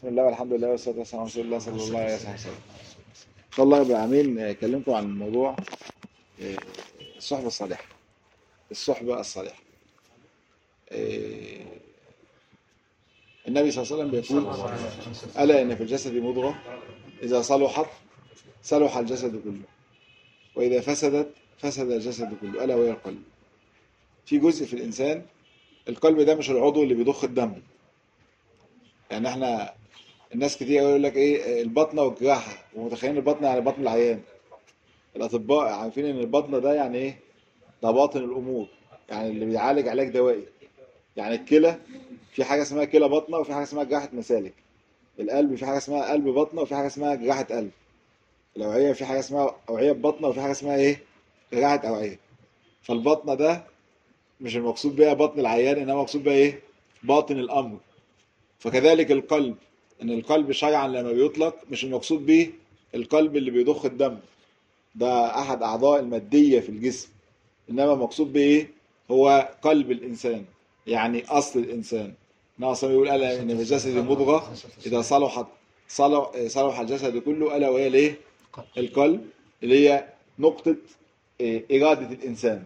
بسم الله والحمد لله والصلاه والسلام على رسول الله صلى الله عليه وسلم ان شاء الله رب العالمين اكلمكم عن موضوع آه، الصحبه الصالحه الصحبه الصالحه آه، النبي صلى الله عليه وسلم بيقول الا ان في الجسد مضغه اذا صلحت صلح الجسد كله واذا فسدت فسد الجسد كله الا وهي القلب في جزء في الانسان القلب ده مش العضو اللي بيضخ الدم يعني احنا الناس كتير يقول لك ايه البطنه والجراحه ومتخيلين البطنه يعني بطن العيان الاطباء عارفين ان البطنه ده يعني ايه ده باطن الامور يعني اللي بيعالج علاج دوائي يعني الكلى في حاجه اسمها كلى بطنه وفي حاجه اسمها جراحه مسالك القلب في حاجه اسمها قلب بطنه وفي حاجه اسمها جراحه قلب الاوعيه في حاجه اسمها اوعيه بطنه وفي حاجه اسمها ايه جراحه اوعيه فالبطنه ده مش المقصود بيها بطن العيان انما مقصود بيها ايه باطن الامر فكذلك القلب ان القلب شرعا لما بيطلق مش المقصود به القلب اللي بيضخ الدم ده احد اعضاء الماديه في الجسم انما المقصود به ايه هو قلب الانسان يعني اصل الانسان ناصر يقول الا ان في الجسد مضغه اذا صلحت صلح صلح الجسد كله الا وهي الايه القلب اللي هي نقطه إيه؟ اراده الانسان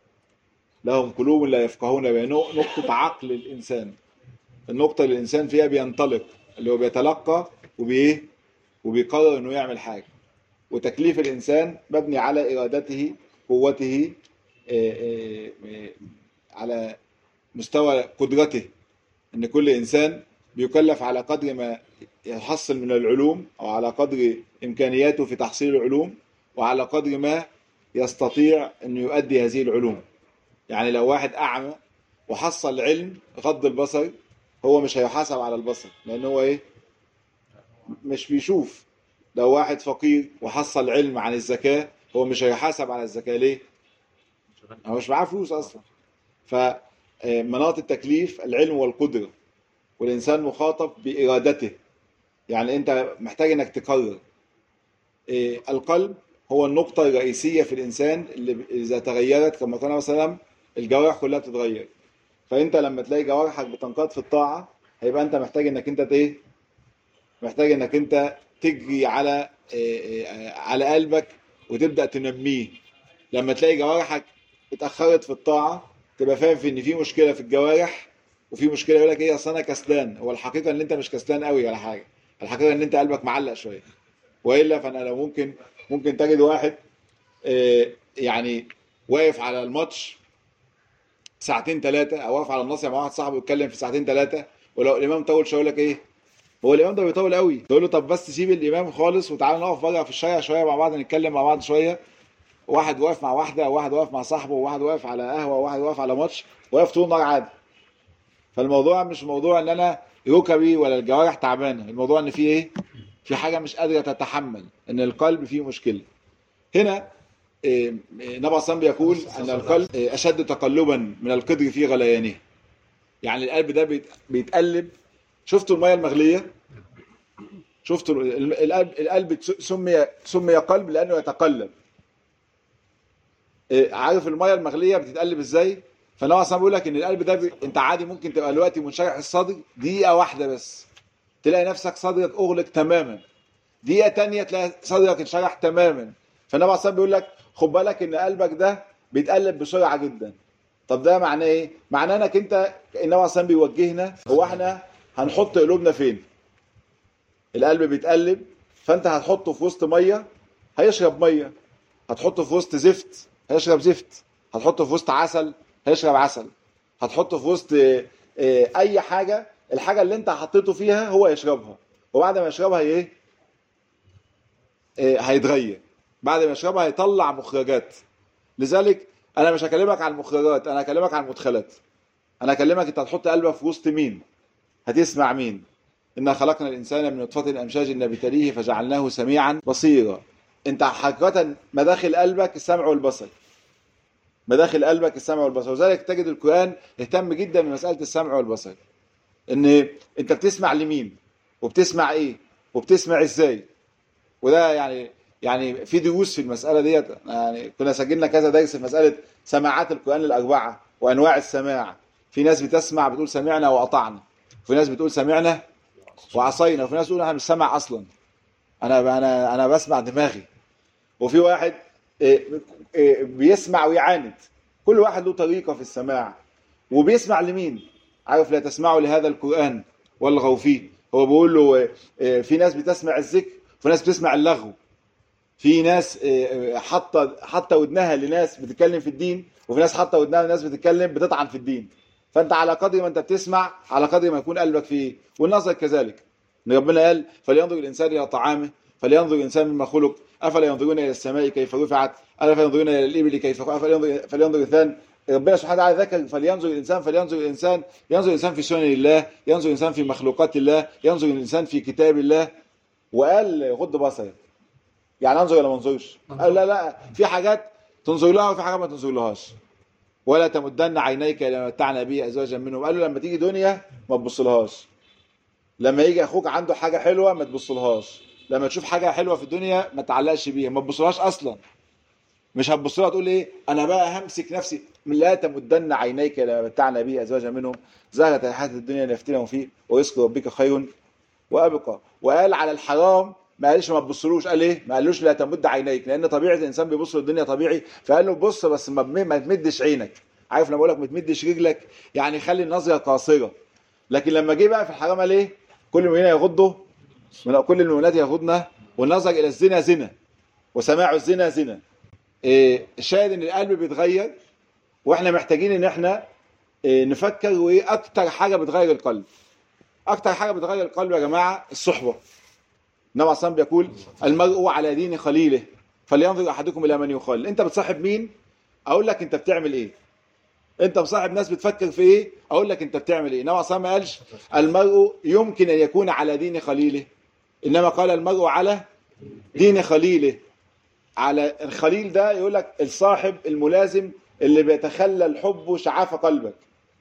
لهم قلوب لا يفقهون بها نقطه عقل الانسان النقطة اللي الإنسان فيها بينطلق اللي هو بيتلقى وبإيه وبيقرر إنه يعمل حاجة وتكليف الإنسان مبني على إرادته قوته آه، آه، آه، على مستوى قدرته إن كل إنسان بيكلف على قدر ما يحصل من العلوم أو على قدر إمكانياته في تحصيل العلوم وعلى قدر ما يستطيع أنه يؤدي هذه العلوم يعني لو واحد أعمى وحصل علم غض البصر هو مش هيحاسب على البصر لان هو ايه مش بيشوف لو واحد فقير وحصل علم عن الزكاة هو مش هيحاسب على الزكاة ليه هو مش معاه فلوس اصلا فمناط التكليف العلم والقدرة والانسان مخاطب بارادته يعني انت محتاج انك تقرر إيه، القلب هو النقطة الرئيسية في الإنسان اللي إذا تغيرت كما قال النبي صلى الله عليه وسلم الجوارح كلها بتتغير فانت لما تلاقي جوارحك بتنقاد في الطاعه هيبقى انت محتاج انك انت ايه محتاج انك انت تجري على على قلبك وتبدا تنميه لما تلاقي جوارحك اتاخرت في الطاعه تبقى فاهم في ان في مشكله في الجوارح وفي مشكله يقول لك ايه اصل انا كسلان هو الحقيقه ان انت مش كسلان قوي ولا حاجه الحقيقه ان انت قلبك معلق شويه والا فانا لو ممكن ممكن تجد واحد يعني واقف على الماتش ساعتين ثلاثه او واقف على النص مع واحد صاحبه يتكلم في ساعتين ثلاثه ولو الامام طول شويه يقول لك ايه هو الامام ده بيطول قوي تقول له طب بس سيب الامام خالص وتعالى نقف بره في الشارع شويه مع بعض نتكلم مع بعض شويه واحد واقف مع واحده وواحد واقف مع صاحبه وواحد واقف على قهوه وواحد واقف على ماتش واقف طول النهار عادي فالموضوع مش موضوع ان انا ركبي ولا الجوارح تعبانه الموضوع ان في ايه في حاجه مش قادره تتحمل ان القلب فيه مشكله هنا النبي صلى بيقول ان القلب اشد تقلبا من القدر في غليانه يعني القلب ده بيتقلب شفتوا الميه المغليه شفتوا القلب القلب سمي سمي قلب لانه يتقلب عارف الميه المغليه بتتقلب ازاي فالنبي صلى بيقول لك ان القلب ده بي... انت عادي ممكن تبقى دلوقتي منشرح الصدر دقيقه واحده بس تلاقي نفسك صدرك اغلق تماما دقيقه تانية تلاقي صدرك انشرح تماما فالنبي صلى بيقول لك خد بالك ان قلبك ده بيتقلب بسرعه جدا طب ده معناه ايه معناه انك انت النبي اصلا بيوجهنا هو احنا هنحط قلوبنا فين القلب بيتقلب فانت هتحطه في وسط ميه هيشرب ميه هتحطه في وسط زفت هيشرب زفت هتحطه في وسط عسل هيشرب عسل هتحطه في وسط اي حاجه الحاجه اللي انت حطيته فيها هو يشربها وبعد ما يشربها ايه هيتغير بعد ما يشربها هيطلع مخرجات لذلك انا مش هكلمك عن المخرجات انا هكلمك عن المدخلات انا هكلمك انت هتحط قلبك في وسط مين هتسمع مين انا خلقنا الانسان من نطفه امشاج نبتليه فجعلناه سميعا بصيرا انت حقيقه مداخل قلبك السمع والبصر مداخل قلبك السمع والبصر وذلك تجد القران اهتم جدا بمساله السمع والبصر ان انت بتسمع لمين وبتسمع ايه وبتسمع ازاي وده يعني يعني في دروس في المسألة ديت يعني كنا سجلنا كذا درس في مسألة سماعات القرآن الأربعة وأنواع السماع في ناس بتسمع بتقول سمعنا وأطعنا وفي ناس بتقول سمعنا وعصينا وفي ناس يقولوا انا مش سامع اصلا انا انا انا بسمع دماغي وفي واحد إيه، إيه، بيسمع ويعاند كل واحد له طريقه في السماع وبيسمع لمين عارف لا تسمعوا لهذا القران والغوا فيه هو بيقول له إيه، في ناس بتسمع الذكر وفي ناس بتسمع اللغو في ناس إيه، حاطه حاطه ودنها لناس بتتكلم في الدين وفي ناس حاطه ودنها لناس بتتكلم بتطعن في الدين فانت على قدر ما انت بتسمع على قدر ما يكون قلبك فيه والنظر كذلك ان ربنا قال فلينظر الانسان الى طعامه فلينظر الانسان مما خلق افلا ينظرون الى السماء كيف رفعت الا ينظرون الى الابل كيف خلقت افلا ينظر فلينظر الانسان ربنا سبحانه وتعالى ذكر فلينظر الانسان فلينظر الانسان ينظر الانسان في سنن الله ينظر الانسان في مخلوقات الله ينظر الانسان في كتاب الله وقال غض بصرك يعني انظر ولا ما انظرش قال لا لا في حاجات تنظر لها وفي حاجات ما تنظر لهاش ولا تمدن عينيك الى ما متعنا به ازواجا منهم قال له لما تيجي دنيا ما تبصلهاش لما يجي اخوك عنده حاجه حلوه ما تبصلهاش لما تشوف حاجه حلوه في الدنيا ما تعلقش بيها ما تبصلهاش اصلا مش هتبص لها تقول ايه انا بقى همسك نفسي لا تمدن عينيك الى ما متعنا به ازواجا منهم زهرة الحياه الدنيا لنفتنهم فيه ورزق ربك خير وابقى وقال على الحرام ما قالش ما تبصلوش قال ايه ما قالوش لا تمد عينيك لان طبيعه الانسان بيبص للدنيا طبيعي فقال له بص بس ما, ما تمدش عينك عارف لما بقول لك ما تمدش رجلك يعني خلي النظره قاصره لكن لما جه بقى في الحرام قال ايه كل المؤمنين يغضوا من كل المؤمنات يغضن والنظر الى الزنا زنا وسماع الزنا زنا إيه الشاهد ان القلب بيتغير واحنا محتاجين ان احنا إيه نفكر وايه اكتر حاجه بتغير القلب اكتر حاجه بتغير القلب يا جماعه الصحبه النبي عليه بيقول المرء على دين خليله فلينظر احدكم الى من يخال انت بتصاحب مين اقول لك انت بتعمل ايه انت مصاحب ناس بتفكر في ايه اقول لك انت بتعمل ايه انما ما قالش المرء يمكن ان يكون على دين خليله انما قال المرء على دين خليله على الخليل ده يقول لك الصاحب الملازم اللي بيتخلل حبه شعاف قلبك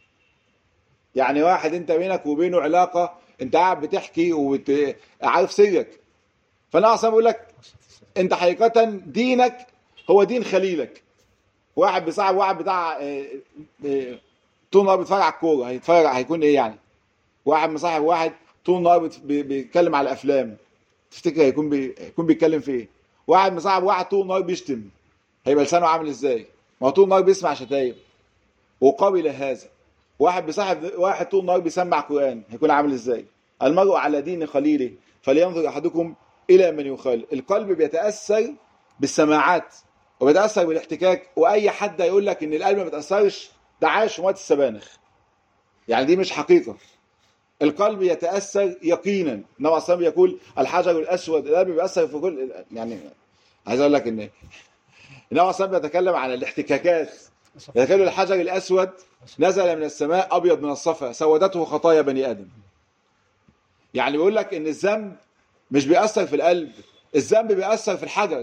يعني واحد انت بينك وبينه علاقه انت قاعد بتحكي وعارف سرك فانا اصلا بقول لك انت حقيقه دينك هو دين خليلك واحد بيصاحب واحد بتاع اه اه طول النهار بيتفرج على الكوره هيتفرج هيكون ايه يعني واحد مصاحب واحد طول النهار بيتكلم على الافلام تفتكر هيكون بي... هيكون بيتكلم في ايه واحد مصاحب واحد طول النهار بيشتم هيبقى لسانه عامل ازاي ما هو طول النهار بيسمع شتايم وقبل هذا واحد بيصاحب واحد طول النهار بيسمع قران هيكون عامل ازاي المرء على دين خليله فلينظر احدكم الى من يخال القلب بيتاثر بالسماعات وبيتاثر بالاحتكاك واي حد يقول لك ان القلب ما بيتاثرش ده عايش ومات السبانخ يعني دي مش حقيقه القلب يتاثر يقينا النبي صلى يقول الحجر الاسود القلب بيأثر في كل يعني عايز اقول لك ان النبي صلى بيتكلم عن الاحتكاكات يتكلم الحجر الاسود نزل من السماء ابيض من الصفا سودته خطايا بني ادم يعني بيقول لك ان الذنب مش بيأثر في القلب الذنب بيأثر في الحجر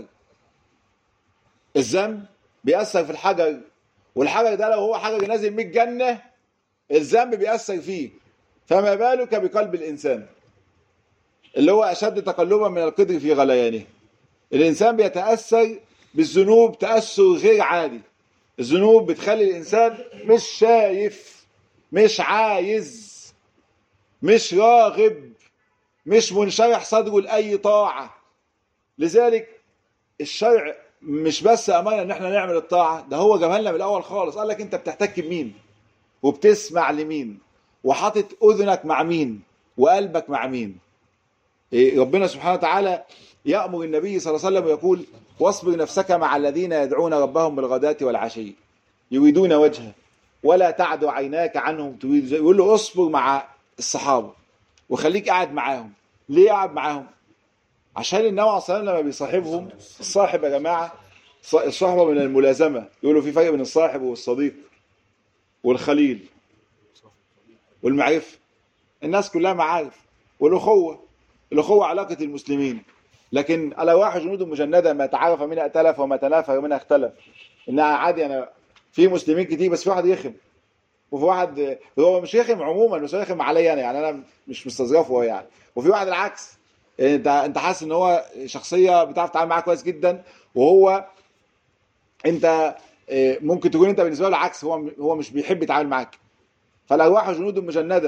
الذنب بيأثر في الحجر والحجر ده لو هو حجر نازل من الجنة الذنب بيأثر فيه فما بالك بقلب الإنسان اللي هو أشد تقلبا من القدر في غليانه الإنسان بيتأثر بالذنوب تأثر غير عادي الذنوب بتخلي الإنسان مش شايف مش عايز مش راغب مش منشرح صدره لأي طاعة لذلك الشرع مش بس امرنا ان احنا نعمل الطاعه ده هو جابها لنا من الاول خالص قال لك انت بتحتك بمين وبتسمع لمين وحاطط اذنك مع مين وقلبك مع مين إيه ربنا سبحانه وتعالى يامر النبي صلى الله عليه وسلم ويقول واصبر نفسك مع الذين يدعون ربهم بالغداة والعشي يريدون وجهه ولا تعد عيناك عنهم تريد يقول له اصبر مع الصحابه وخليك قاعد معاهم ليه قاعد معاهم عشان النبي عليه الصلاه لما بيصاحبهم الصاحب يا جماعه الصحبه من الملازمه يقولوا في فرق بين الصاحب والصديق والخليل والمعرفه الناس كلها معارف والاخوه الاخوه علاقه المسلمين لكن الارواح جنود مجنده ما تعرف منها ائتلف وما تنافر منها اختلف انها عادي انا في مسلمين كتير بس في واحد يخم وفي واحد هو مش يخم عموما بس هو يخم عليا انا يعني انا مش مستظرفه يعني وفي واحد العكس انت انت حاسس ان هو شخصيه بتعرف تتعامل معاه كويس جدا وهو انت ممكن تكون انت بالنسبه له العكس هو هو مش بيحب يتعامل معاك فالارواح جنود مجنده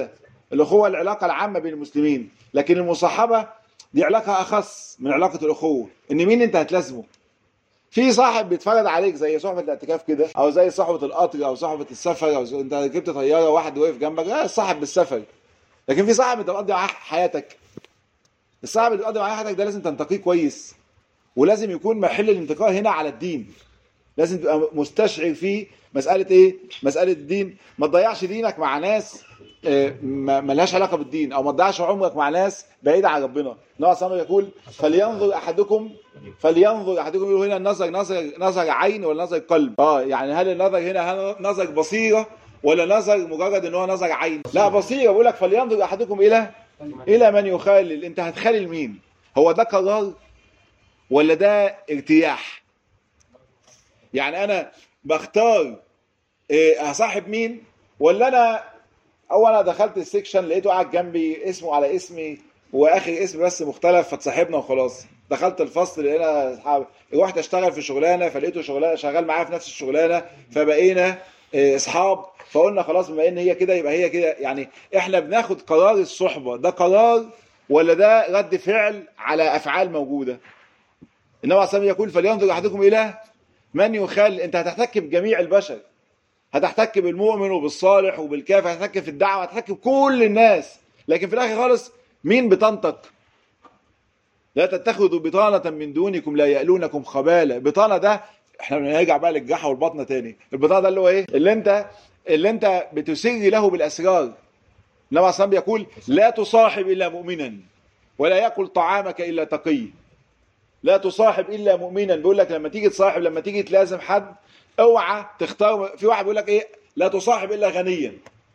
الاخوه العلاقه العامه بين المسلمين لكن المصاحبه دي علاقه اخص من علاقه الاخوه ان مين انت هتلازمه في صاحب بيتفرض عليك زي صحبه الاعتكاف كده او زي صحبه القطر او صحبه السفر او زي- انت ركبت طياره واحد وقف جنبك لا صاحب بالسفر لكن في صاحب انت بتقضي معاه حياتك الصاحب اللي بتقضي معاه حياتك ده لازم تنتقيه كويس ولازم يكون محل الانتقاء هنا على الدين لازم تبقى مستشعر فيه مسألة ايه؟ مسألة الدين ما تضيعش دينك مع ناس آه، ما ما لهاش علاقة بالدين او ما تضيعش عمرك مع ناس بعيدة عن ربنا النبي صلى الله عليه وسلم يقول فلينظر احدكم فلينظر احدكم يقول هنا النظر نظر نظر عين ولا نظر قلب اه يعني هل النظر هنا هل نظر بصيرة ولا نظر مجرد ان هو نظر عين لا بصيرة بيقول لك فلينظر احدكم الى الى من يخلل انت هتخلل مين هو ده قرار ولا ده ارتياح يعني انا بختار إيه، هصاحب مين ولا انا اول انا دخلت السكشن لقيته قاعد جنبي اسمه على اسمي واخر اسم بس مختلف فتصاحبنا وخلاص دخلت الفصل لقينا اصحاب رحت اشتغل في شغلانه فلقيته شغلانه شغال معايا في نفس الشغلانه فبقينا إيه، اصحاب فقلنا خلاص بما ان هي كده يبقى هي كده يعني احنا بناخد قرار الصحبه ده قرار ولا ده رد فعل على افعال موجوده النبي عليه الصلاه والسلام يقول فلينظر احدكم الى من يخل انت هتحتك بجميع البشر هتحتك بالمؤمن وبالصالح وبالكافر هتحتك في الدعوه هتحتك بكل الناس لكن في الاخر خالص مين بطانتك لا تتخذوا بطانة من دونكم لا يألونكم خبالة بطانة ده احنا بنرجع بقى للجحا والبطنة تاني البطانة ده اللي هو ايه اللي انت اللي انت بتسر له بالاسرار النبي عليه الصلاه والسلام بيقول لا تصاحب الا مؤمنا ولا ياكل طعامك الا تقي لا تصاحب الا مؤمنا بيقول لك لما تيجي تصاحب لما تيجي تلازم حد اوعى تختار في واحد بيقول لك ايه لا تصاحب الا غنيا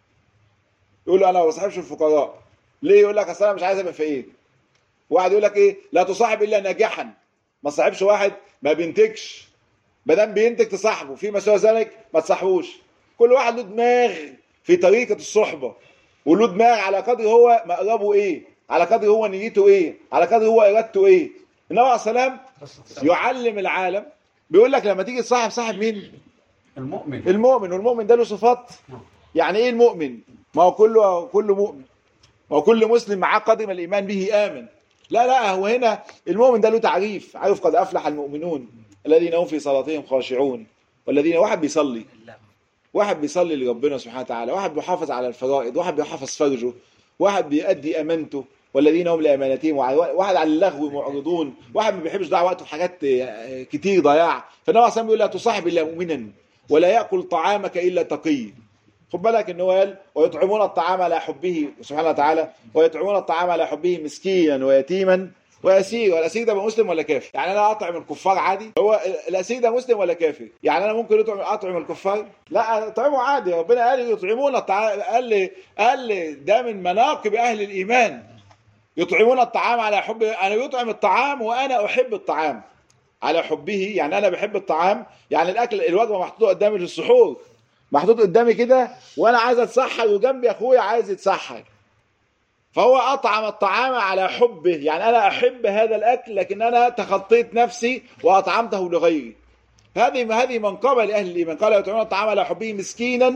يقول له انا ما بصاحبش الفقراء ليه يقول لك اصل انا مش عايز ابقى فقير واحد يقول لك ايه لا تصاحب الا ناجحا ما تصاحبش واحد ما بينتجش ما دام بينتج تصاحبه في ما سوى ذلك ما تصاحبوش كل واحد له دماغ في طريقه الصحبه وله دماغ على قدر هو مقربه ايه على قدر هو نيته ايه على قدر هو ارادته ايه النبي عليه السلام يعلم العالم بيقول لك لما تيجي تصاحب صاحب مين المؤمن المؤمن والمؤمن ده له صفات يعني ايه المؤمن ما هو كله كله مؤمن ما هو كل مسلم معاه قدر من الايمان به امن لا لا هو هنا المؤمن ده له تعريف عارف قد افلح المؤمنون الذين هم في صلاتهم خاشعون والذين واحد بيصلي واحد بيصلي لربنا سبحانه وتعالى واحد بيحافظ على الفرائض واحد بيحافظ فرجه واحد بيأدي امانته والذين هم لامانتهم وع- واحد على اللغو معرضون واحد ما بيحبش يضيع وقته في حاجات آه، كتير ضياع فالنبي عليه الصلاه بيقول لا تصاحب الا مؤمنا ولا ياكل طعامك الا تقي خد بالك ان هو قال ويطعمون الطعام على حبه سبحانه وتعالى ويطعمون الطعام على حبه مسكينا ويتيما واسير والاسير ده مسلم ولا كافر يعني انا اطعم الكفار عادي هو الاسير ده مسلم ولا كافر يعني انا ممكن اطعم اطعم الكفار لا اطعمه عادي ربنا قال يطعمون الطعام قال لي قال لي ده من مناقب اهل الايمان يطعمون الطعام على حب انا يطعم الطعام وانا احب الطعام على حبه يعني انا بحب الطعام يعني الاكل الوجبه محطوطه قدامي في السحور محطوط قدامي كده وانا عايز اتسحر وجنبي اخويا عايز يتسحر فهو اطعم الطعام على حبه يعني انا احب هذا الاكل لكن انا تخطيت نفسي واطعمته لغيري هذه هذه منقبه لاهل الايمان قال يطعمون الطعام على حبه مسكينا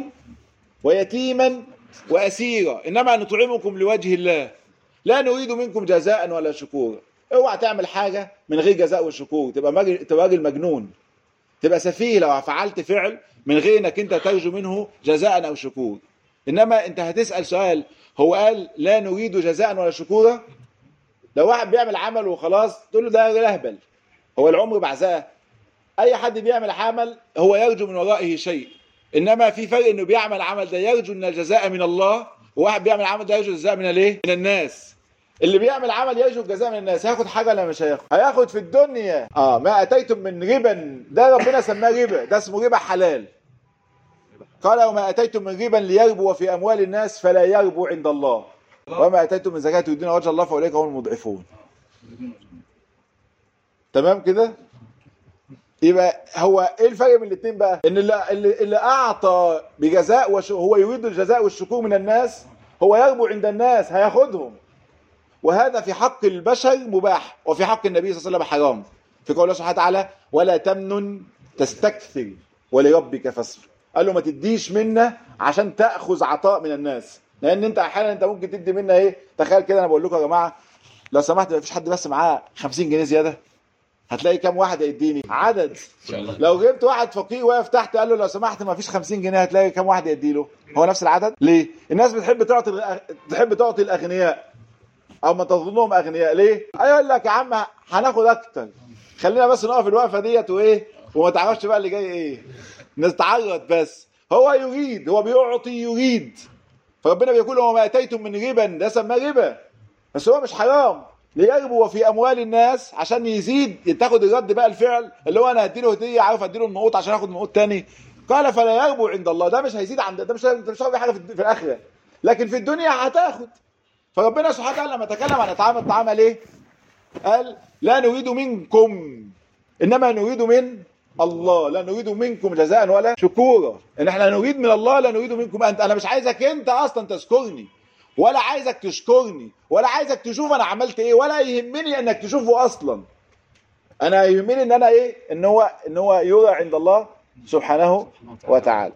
ويتيما واسيرا انما نطعمكم لوجه الله لا نريد منكم جزاء ولا شكورا اوعى تعمل حاجه من غير جزاء وشكور تبقى مج... تبقى راجل مجنون تبقى سفيه لو فعلت فعل من غير انك انت ترجو منه جزاء او شكور انما انت هتسال سؤال هو قال لا نريد جزاء ولا شكورا لو واحد بيعمل عمل وخلاص تقول له ده لهبل هو العمر بعزقه اي حد بيعمل عمل هو يرجو من ورائه شيء انما في فرق انه بيعمل عمل ده يرجو ان الجزاء من الله وواحد بيعمل عمل ده يرجو الجزاء من الايه من الناس اللي بيعمل عمل يرجو الجزاء من الناس هياخد حاجه ولا مش هياخد هياخد في الدنيا اه ما اتيتم من ربا ده ربنا سماه ربا ده اسمه ربا حلال قال وما اتيتم من ربا ليربو في اموال الناس فلا يربو عند الله وما اتيتم من زكاه تريدون وجه الله فاولئك هم المضعفون تمام كده يبقى هو ايه الفرق بين الاثنين بقى ان اللي, اللي, اللي اعطى بجزاء وش هو يريد الجزاء والشكور من الناس هو يربو عند الناس هياخدهم وهذا في حق البشر مباح وفي حق النبي صلى الله عليه وسلم حرام في قوله سبحانه وتعالى ولا تمنن تستكثر ولربك فاصبر قال له ما تديش منا عشان تاخذ عطاء من الناس لان انت احيانا انت ممكن تدي منها ايه تخيل كده انا بقول لكم يا جماعه لو سمحت ما فيش حد بس معاه 50 جنيه زياده هتلاقي كام واحد هيديني عدد لو جبت واحد فقير واقف تحت قال له لو سمحت ما فيش 50 جنيه هتلاقي كام واحد يدي له هو نفس العدد ليه الناس بتحب تعطي الأغ- تحب تعطي الاغنياء او ما تظنهم اغنياء ليه يقول لك يا عم هناخد اكتر خلينا بس نقف الوقفه ديت وايه وما تعرفش بقى اللي جاي ايه نتعرض بس هو يريد هو بيعطي يريد فربنا بيقول وما اتيتم من ربا ده سماه ربا بس هو مش حرام ليربو في اموال الناس عشان يزيد تاخد الرد بقى الفعل اللي هو انا هديله هديه عارف اديله النقوط عشان اخد نقوط تاني قال فلا يربو عند الله ده مش هيزيد عند ده مش انت مش هتاخد حاجه في في الاخره لكن في الدنيا هتاخد فربنا سبحانه وتعالى لما تكلم عن اطعام الطعام ليه؟ قال لا نريد منكم انما نريد من الله لا نريد منكم جزاء ولا شكورا ان احنا نريد من الله لا نريد منكم انت انا مش عايزك انت اصلا تذكرني ولا عايزك تشكرني ولا عايزك تشوف انا عملت ايه ولا يهمني انك تشوفه اصلا انا يهمني ان انا ايه ان هو ان هو يرى عند الله سبحانه وتعالى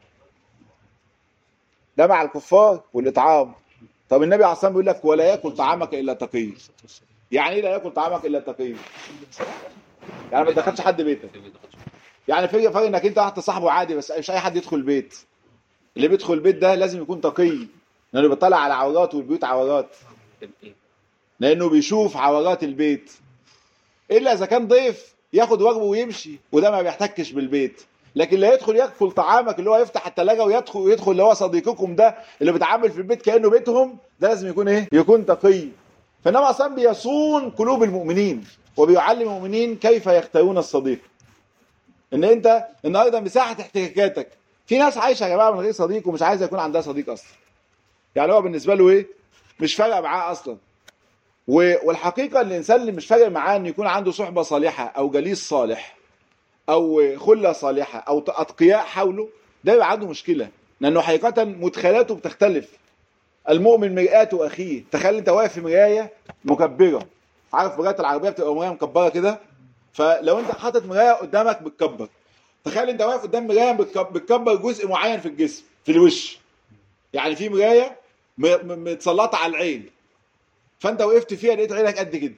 ده مع الكفار والاطعام طب النبي عليه الصلاه والسلام بيقول لك ولا ياكل طعامك الا تقي يعني ايه لا ياكل طعامك الا تقي يعني ما تدخلش حد بيتك يعني في فرق انك انت واحد صاحبه عادي بس مش اي حد يدخل البيت اللي بيدخل البيت ده لازم يكون تقي لانه بيطلع على عورات والبيوت عورات لانه بيشوف عورات البيت الا اذا كان ضيف ياخد واجبه ويمشي وده ما بيحتكش بالبيت لكن لا يدخل ياكل طعامك اللي هو يفتح الثلاجه ويدخل ويدخل اللي هو صديقكم ده اللي بيتعامل في البيت كانه بيتهم ده لازم يكون ايه؟ يكون تقي فانما اصلا بيصون قلوب المؤمنين وبيعلم المؤمنين كيف يختارون الصديق ان انت النهارده مساحه احتكاكاتك في ناس عايشه يا جماعه من غير صديق ومش عايزه يكون عندها صديق اصلا يعني هو بالنسبه له ايه مش فارقه معاه اصلا و- والحقيقه ان الانسان اللي مش فارق معاه ان يكون عنده صحبه صالحه او جليس صالح او خله صالحه او اتقياء حوله ده يبقى عنده مشكله لانه حقيقه مدخلاته بتختلف المؤمن مرآة اخيه تخيل انت واقف في مرايه مكبره عارف مرايه العربيه بتبقى مرايه مكبره كده فلو انت حاطط مرايه قدامك بتكبر تخيل انت واقف قدام مرايه بتكب- بتكبر جزء معين في الجسم في الوش يعني في مرايه م- م- متسلطه على العين فانت وقفت فيها لقيت عينك قد كده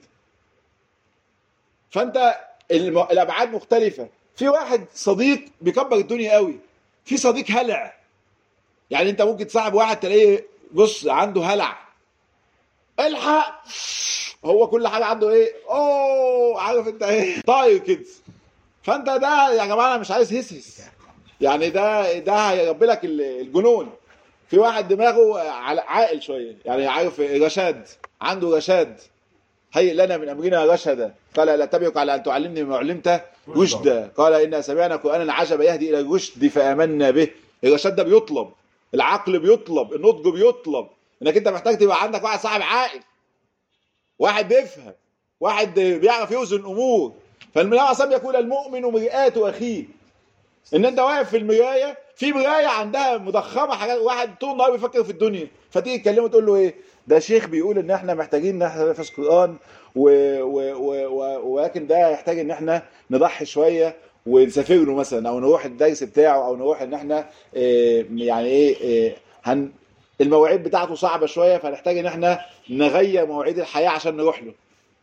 فانت الم- الابعاد مختلفه في واحد صديق بيكبر الدنيا قوي في صديق هلع يعني انت ممكن تصاحب واحد تلاقيه بص عنده هلع الحق هو كل حاجه عنده ايه اوه عارف انت ايه طاير كده فانت ده يا جماعه انا مش عايز هسهس يعني ده ده هيربي لك ال- الجنون في واحد دماغه على- عاقل شويه يعني عارف رشاد عنده رشاد هيئ لنا من امرنا رشدا قال لا اتبعك على ان تعلمني مما علمت رشدا قال انا سمعنا قرانا عجبا يهدي الى الرشد فامنا به الرشاد ده بيطلب العقل بيطلب النضج بيطلب انك انت محتاج تبقى عندك واحد صاحب عاقل واحد بيفهم واحد بيعرف يوزن الامور فالنبي عليه الصلاه يقول المؤمن مرآة اخيه ان انت واقف في المرايه في مرايه عندها مضخمه حاجات واحد طول النهار بيفكر في الدنيا فتيجي تكلمه تقول له ايه ده شيخ بيقول ان احنا محتاجين ان احنا نحفظ قران و... و... و... و... ولكن ده يحتاج ان احنا نضحي شويه ونسافر له مثلا او نروح الدرس بتاعه او نروح ان احنا إيه يعني ايه, إيه هن المواعيد بتاعته صعبه شويه فنحتاج ان احنا نغير مواعيد الحياه عشان نروح له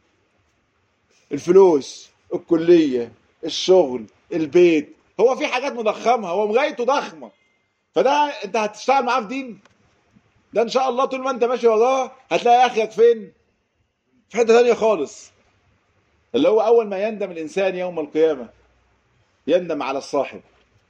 الفلوس الكليه الشغل البيت هو في حاجات مضخمه هو مرايته ضخمه فده انت هتشتغل معاه في دين ده ان شاء الله طول ما انت ماشي وراه هتلاقي اخرك فين في حته ثانيه خالص اللي هو اول ما يندم الانسان يوم القيامه يندم على الصاحب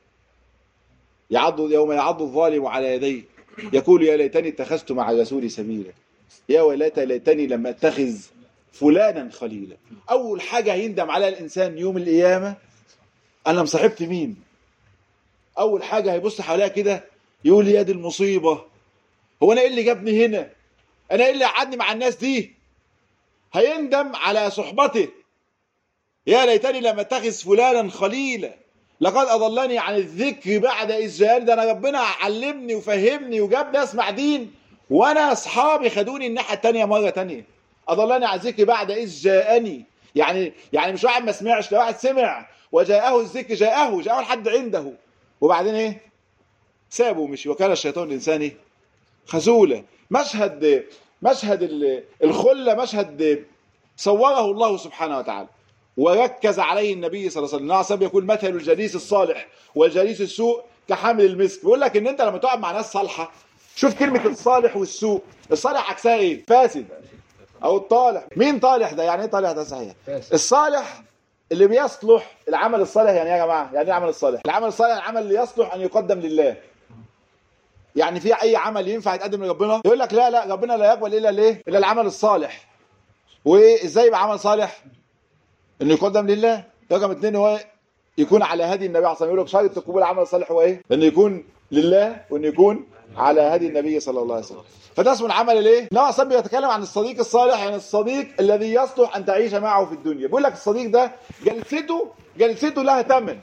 يعض يوم يعض الظالم على يديه يقول يا ليتني اتخذت مع الرسول سبيلا يا ويلتى ليتني لم اتخذ فلانا خليلا اول حاجه هيندم عليها الانسان يوم القيامه انا مصاحبت مين اول حاجه هيبص حواليها كده يقول يا دي المصيبه هو انا ايه اللي جابني هنا انا ايه اللي قعدني مع الناس دي هيندم على صحبته يا ليتني لم اتخذ فلانا خليلا لقد اضلني عن الذكر بعد اذ جاءني ده انا ربنا علمني وفهمني وجابني اسمع دين وانا اصحابي خدوني الناحيه الثانيه مره ثانيه اضلني عن الذكر بعد اذ جاءني يعني يعني مش واحد ما سمعش ده واحد سمع وجاءه الذكر جاءه جاءه لحد عنده وبعدين ايه سابه ومشي وكان الشيطان الانساني خذولا مشهد مشهد ال- الخله مشهد صوره الله سبحانه وتعالى وركز عليه النبي صلى الله عليه وسلم النبي صلى الله عليه وسلم يقول مثل الجليس الصالح والجليس السوء كحامل المسك بيقول لك ان انت لما تقعد مع ناس صالحه شوف كلمه الصالح والسوء الصالح عكسها ايه فاسد او الطالح مين طالح ده يعني ايه طالح ده صحيح الصالح اللي بيصلح العمل الصالح يعني ايه يا جماعه يعني ايه العمل الصالح العمل الصالح العمل اللي يصلح ان يقدم لله يعني في اي عمل ينفع يتقدم لربنا يقول لك لا لا ربنا لا يقبل الا ليه الا العمل الصالح وازاي يبقى عمل صالح انه يقدم لله رقم اثنين هو يكون على هدي النبي عليه الصلاه والسلام يقول لك شرط قبول العمل الصالح هو ايه؟ انه يكون لله وانه يكون على هدي النبي صلى الله عليه وسلم فده اسمه العمل الايه؟ النبي عليه الصلاه بيتكلم عن الصديق الصالح يعني الصديق الذي يصلح ان تعيش معه في الدنيا بيقول لك الصديق ده جلسته جلسته لها ثمن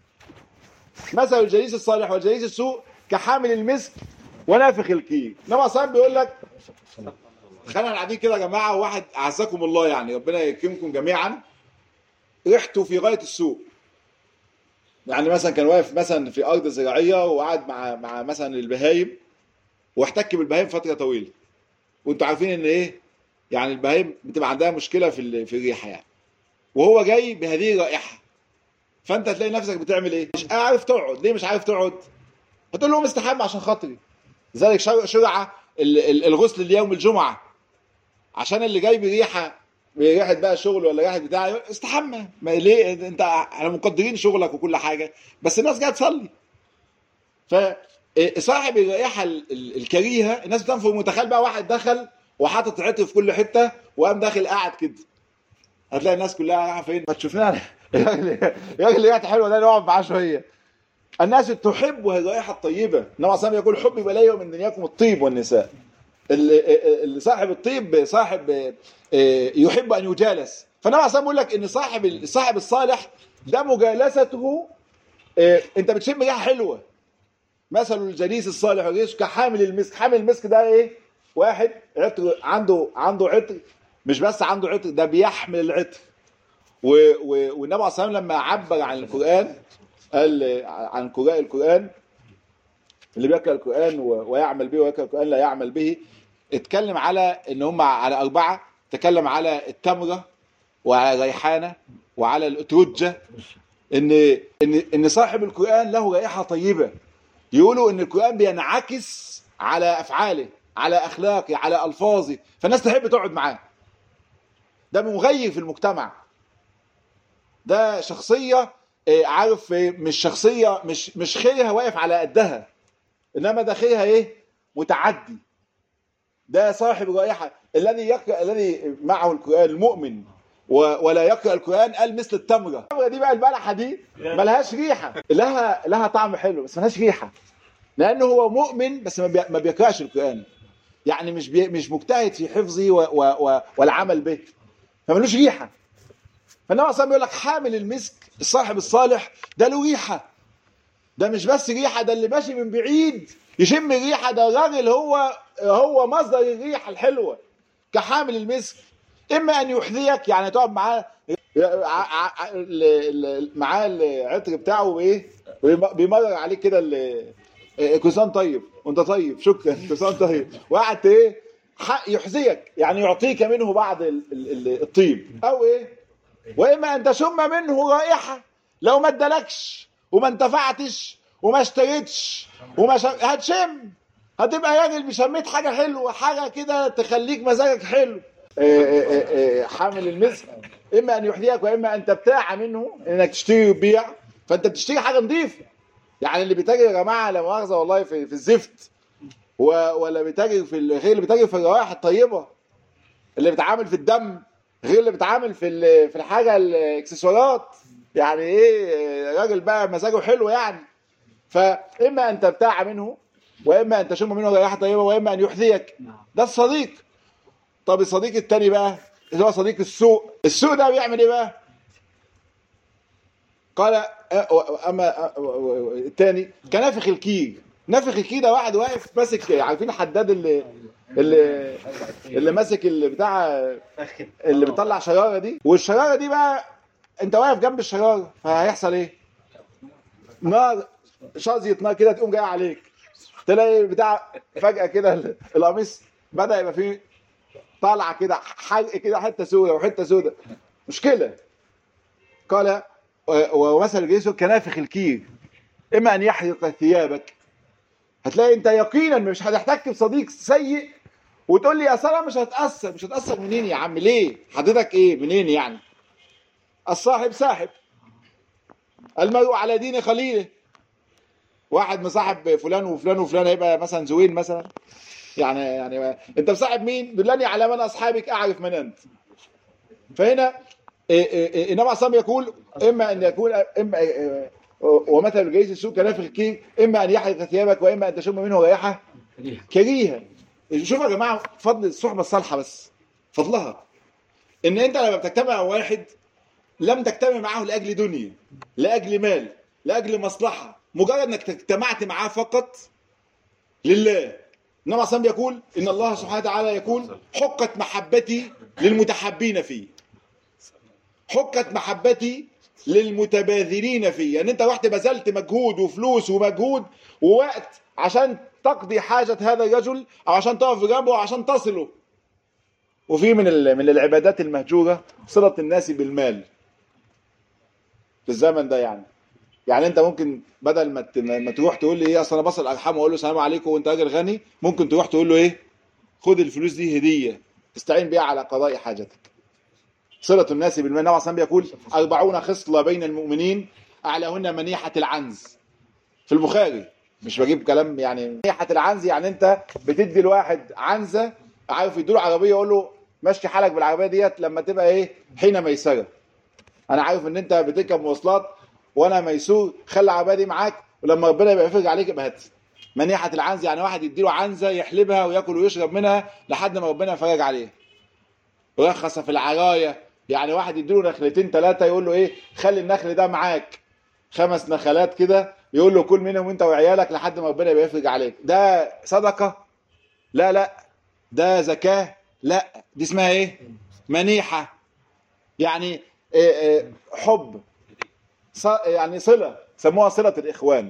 مثل الجليس الصالح والجليس السوء كحامل المسك ونافخ الكير النبي عليه الصلاه بيقول لك خلينا قاعدين كده يا جماعه واحد اعزكم الله يعني ربنا يكرمكم جميعا ريحته في غايه السوء يعني مثلا كان واقف مثلا في ارض زراعيه وقعد مع مع مثلا البهايم واحتك بالبهايم فتره طويله وانتوا عارفين ان ايه يعني البهايم بتبقى عندها مشكله في ال- في الريحه يعني وهو جاي بهذه الرائحه فانت تلاقي نفسك بتعمل ايه مش عارف تقعد ليه مش عارف تقعد هتقول له مستحب عشان خاطري لذلك شرع شرع ال- ال- الغسل ليوم الجمعه عشان اللي جاي بريحه بريحه بقى شغل ولا ريحه بتاع يقول استحمى ما ليه انت احنا مقدرين شغلك وكل حاجه بس الناس جايه تصلي ف صاحب الرائحه ال- ال- الكريهه الناس بتنفر متخيل بقى واحد دخل وحاطط عطر في كل حته وقام داخل قاعد كده هتلاقي الناس كلها رايحه فين ما تشوفنا الراجل الراجل اللي ريحته حلوه ده نقعد معاه شويه الناس تحب الرائحه الطيبه النبي صلى الله عليه وسلم يقول حبب الي من دنياكم الطيب والنساء اللي اللي صاحب الطيب صاحب آه، يحب ان يجالس فالنبي عليه الصلاه بيقول لك ان صاحب الصاحب الصالح ده مجالسته آه، انت بتشم ريحه حلوه مثل الجليس الصالح والجليس كحامل المسك حامل المسك ده ايه واحد عطر عنده عنده عطر مش بس عنده عطر ده بيحمل العطر و- و- والنبي عليه الصلاه والسلام لما عبر عن القران قال عن قراء القران اللي بيقرا القران و- ويعمل به ويقرا القران لا يعمل به اتكلم على ان هم على اربعه تكلم على التمره وعلى الريحانه وعلى الاترجه ان ان ان صاحب القران له رائحه طيبه يقولوا ان القران بينعكس على افعاله على اخلاقه على الفاظه فالناس تحب تقعد معاه ده مغير في المجتمع ده شخصيه آه، عارف آه، مش شخصيه مش مش خيرها واقف على قدها انما ده خيرها ايه متعدي ده صاحب رائحه الذي يقرا الذي معه القران المؤمن و- ولا يقرا القران قال مثل التمره التمره دي بقى البلحه دي ملهاش ريحه لها لها طعم حلو بس ملهاش ريحه لانه هو مؤمن بس ما بي- ما بيقراش القران يعني مش بي مش مجتهد في حفظه و و و والعمل به فملوش ريحه فالنبي صلى بيقول لك حامل المسك الصاحب الصالح ده له ريحه ده مش بس ريحه ده اللي ماشي من بعيد يشم الريحه ده الراجل هو هو مصدر الريحه الحلوه كحامل المسك اما ان يحذيك يعني تقعد معاه ع- ع- ال- ال- معاه العطر بتاعه وايه ويم- بيمرر عليك كده ال- إيه، كل سنه طيب وانت طيب شكرا كل سنه طيب وقعدت ايه ح- يحذيك يعني يعطيك منه بعض ال- ال- ال- الطيب او ايه واما ان تشم منه رائحه لو ما ادالكش وما انتفعتش وما اشتريتش وما ش... هتشم هتبقى راجل شميت حاجه حلوه حاجه كده تخليك مزاجك حلو إيه إيه إيه إيه حامل المسك اما ان يحذيك واما ان تبتاع منه انك تشتري وتبيع فانت بتشتري حاجه نظيفه يعني اللي بيتاجر يا جماعه لا مؤاخذه والله في, في الزفت و... ولا بيتاجر في ال- غير اللي بيتاجر في الروائح الطيبه اللي بيتعامل في الدم غير اللي بيتعامل في ال- في الحاجه الاكسسوارات يعني ايه راجل بقى مزاجه حلو يعني فاما ان تبتاع منه واما ان تشم منه رائحه طيبه واما ان يحذيك ده الصديق طب الصديق التاني بقى اللي هو صديق السوء السوء ده بيعمل ايه بقى قال أ- اما أ- التاني كنافخ الكير نافخ الكير ده واحد واقف ماسك عارفين الحداد اللي اللي اللي ماسك اللي بتاع اللي بتطلع شراره دي والشراره دي بقى انت واقف جنب الشراره فهيحصل ايه؟ نار شظيه نار كده تقوم جايه عليك تلاقي بتاع فجاه كده القميص بدا يبقى فيه طالعه كده حرق كده حته سوداء وحته سوداء مشكله قال و- ومثل جيسو كنافخ الكير اما ان يحرق ثيابك هتلاقي انت يقينا مش هتحتك بصديق سيء وتقول لي يا سلام مش هتاثر مش هتاثر منين يا عم ليه حضرتك ايه منين يعني الصاحب ساحب المرء على دين خليله واحد مصاحب فلان وفلان وفلان هيبقى مثلا زوين مثلا يعني يعني انت مصاحب مين دلني على من اصحابك اعرف من انت فهنا إيه إيه إيه انما عصام يقول اما ان يكون اما إيه إيه ومثل الجيش السوء كنافخ الكير اما ان يحرق ثيابك واما ان تشم منه رائحه كريهه شوفوا يا جماعه فضل الصحبه الصالحه بس فضلها ان انت لما بتجتمع مع واحد لم تجتمع معه لاجل دنيا لاجل مال لاجل مصلحه مجرد انك اجتمعت معاه فقط لله انما عصام يقول ان الله سبحانه وتعالى يقول حقت محبتي للمتحبين فيه حقت محبتي للمتباذلين فيه يعني انت رحت بذلت مجهود وفلوس ومجهود ووقت عشان تقضي حاجة هذا الرجل او عشان تقف جنبه او عشان تصله وفي من ال- من العبادات المهجورة صلة الناس بالمال في الزمن ده يعني يعني انت ممكن بدل ما ت- ما تروح تقول لي ايه اصل انا بصل ارحام واقول له سلام عليكم وانت راجل غني ممكن تروح تقول له ايه خد الفلوس دي هديه تستعين بيها على قضاء حاجتك صلة الناس بالمال النبي عليه بيقول أربعون خصلة بين المؤمنين أعلاهن منيحة العنز في البخاري مش بجيب كلام يعني منيحة العنز يعني أنت بتدي الواحد عنزة عارف يديله عربية يقول له مشي حالك بالعربية ديت لما تبقى إيه حين ميسرة أنا عارف إن أنت بتركب مواصلات وأنا ميسور خلي العربية دي معاك ولما ربنا يبقى يفرج عليك يبقى هات منيحة العنز يعني واحد يديله عنزة يحلبها وياكل ويشرب منها لحد ما ربنا يفرج عليه رخص في العراية يعني واحد يديله نخلتين ثلاثة يقول له ايه خلي النخل ده معاك خمس نخلات كده يقول له كل منهم انت وعيالك لحد ما ربنا يبقى يفرج عليك ده صدقة لا لا ده زكاة لا دي اسمها ايه منيحة يعني إيه إيه حب ص- يعني صلة سموها صلة الإخوان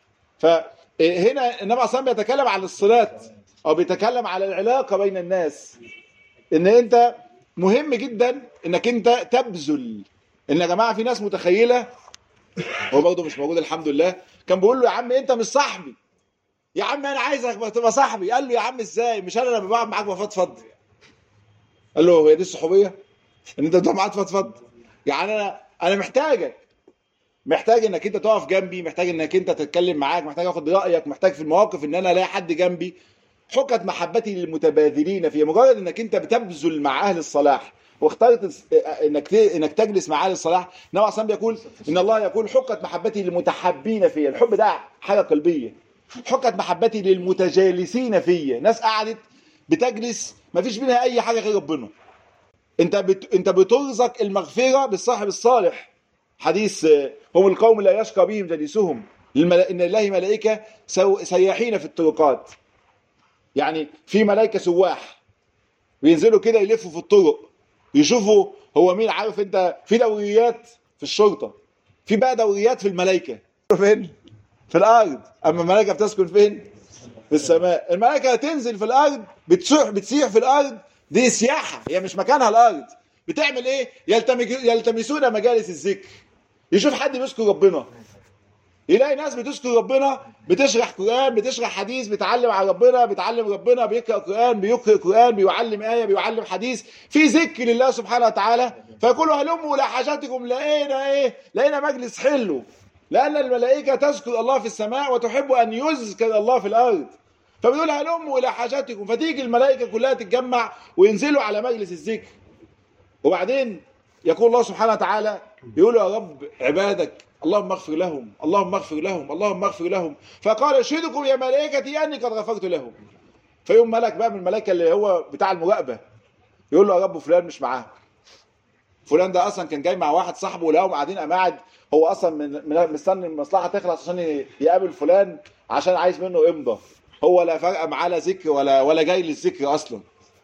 فهنا النبي صلى بيتكلم عن الصلات أو بيتكلم على العلاقة بين الناس ان انت مهم جدا انك انت تبذل ان يا جماعه في ناس متخيله هو برضه مش موجود الحمد لله كان بيقول له يا عم انت مش صاحبي يا عم انا عايزك تبقى صاحبي قال له يا عم ازاي مش انا لما بقعد معاك بفضفض قال له هي دي الصحوبيه ان انت تقعد معاك تفضفض يعني انا انا محتاجك محتاج انك انت تقف جنبي محتاج انك انت تتكلم معاك محتاج اخد رايك محتاج في المواقف ان انا الاقي حد جنبي حكت محبتي للمتباذلين في مجرد انك انت بتبذل مع اهل الصلاح واخترت الس- انك ت- انك تجلس مع اهل الصلاح النبي عليه الصلاه بيقول ان الله يقول حكت محبتي للمتحبين فيا الحب ده حاجه قلبيه حكت محبتي للمتجالسين فيا ناس قعدت بتجلس ما فيش منها اي حاجه غير ربنا انت بت... انت بترزق المغفره بالصاحب الصالح حديث آه، هم القوم لا يشقى بهم جليسهم للملا... ان الله ملائكه سو... سياحين في الطرقات يعني في ملائكه سواح بينزلوا كده يلفوا في الطرق يشوفوا هو مين عارف انت في دوريات في الشرطه في بقى دوريات في الملائكه فين في الارض اما الملائكه بتسكن فين في السماء الملائكه هتنزل في الارض بتسيح بتسيح في الارض دي سياحه هي مش مكانها الارض بتعمل ايه يلتمج- يلتمسون مجالس الذكر يشوف حد بيذكر ربنا يلاقي ناس بتذكر ربنا بتشرح قرآن بتشرح حديث بتعلم على ربنا بتعلم ربنا بيقرأ قرآن بيقرأ قرآن بيعلم آية بيعلم حديث في ذكر لله سبحانه وتعالى فيقولوا هلموا إلى حاجاتكم لقينا إيه لقينا مجلس حلو لأن الملائكة تذكر الله في السماء وتحب أن يذكر الله في الأرض فبيقول هلموا إلى حاجاتكم فتيجي الملائكة كلها تتجمع وينزلوا على مجلس الذكر وبعدين يقول الله سبحانه وتعالى يقول يا رب عبادك اللهم اغفر لهم اللهم اغفر لهم اللهم اغفر لهم فقال اشهدكم يا ملائكتي اني قد غفرت لهم فيوم ملك بقى من الملائكه اللي هو بتاع المراقبه يقول له يا رب فلان مش معاه فلان ده اصلا كان جاي مع واحد صاحبه ولقاهم قاعدين قاعد هو اصلا من من- مستني المصلحه تخلص عشان ي- يقابل فلان عشان عايز منه امضى هو لا فرق معاه لا ذكر ولا ولا جاي للذكر اصلا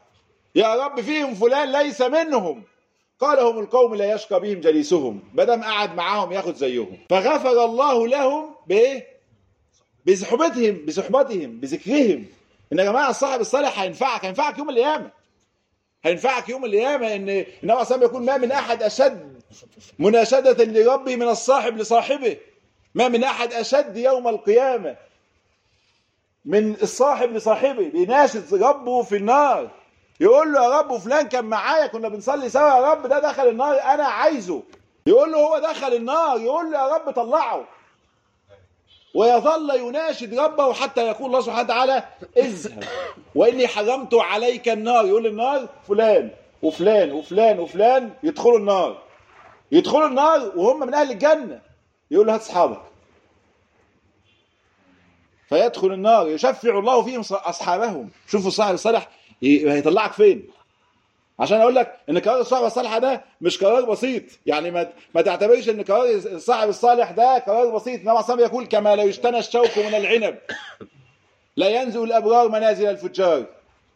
يا رب فيهم فلان ليس منهم قال هم القوم لا يشقى بهم جليسهم بدم قعد معاهم ياخد زيهم فغفر الله لهم بايه بصحبتهم بصحبتهم بذكرهم ان يا جماعه الصاحب الصالح هينفعك هينفعك يوم القيامه هينفعك يوم القيامه ان النبي صلى الله عليه وسلم يقول ما من احد اشد مناشده لربه من الصاحب لصاحبه ما من احد اشد يوم القيامه من الصاحب لصاحبه بيناشد ربه في النار يقول له يا رب فلان كان معايا كنا بنصلي سوا يا رب ده دخل النار انا عايزه يقول له هو دخل النار يقول له يا رب طلعه ويظل يناشد ربه حتى يقول الله سبحانه وتعالى اذهب واني حرمت عليك النار يقول النار فلان وفلان وفلان وفلان يدخلوا النار يدخلوا النار وهم من اهل الجنه يقول له هات اصحابك فيدخل النار يشفع الله فيهم اصحابهم شوفوا الصاحب الصالح هيطلعك فين عشان اقول لك ان قرار الصاحب الصالحه ده مش قرار بسيط يعني ما ما تعتبرش ان قرار الصاحب الصالح ده قرار بسيط انما صلى يقول كما لا يجتنى الشوك من العنب لا ينزل الابرار منازل الفجار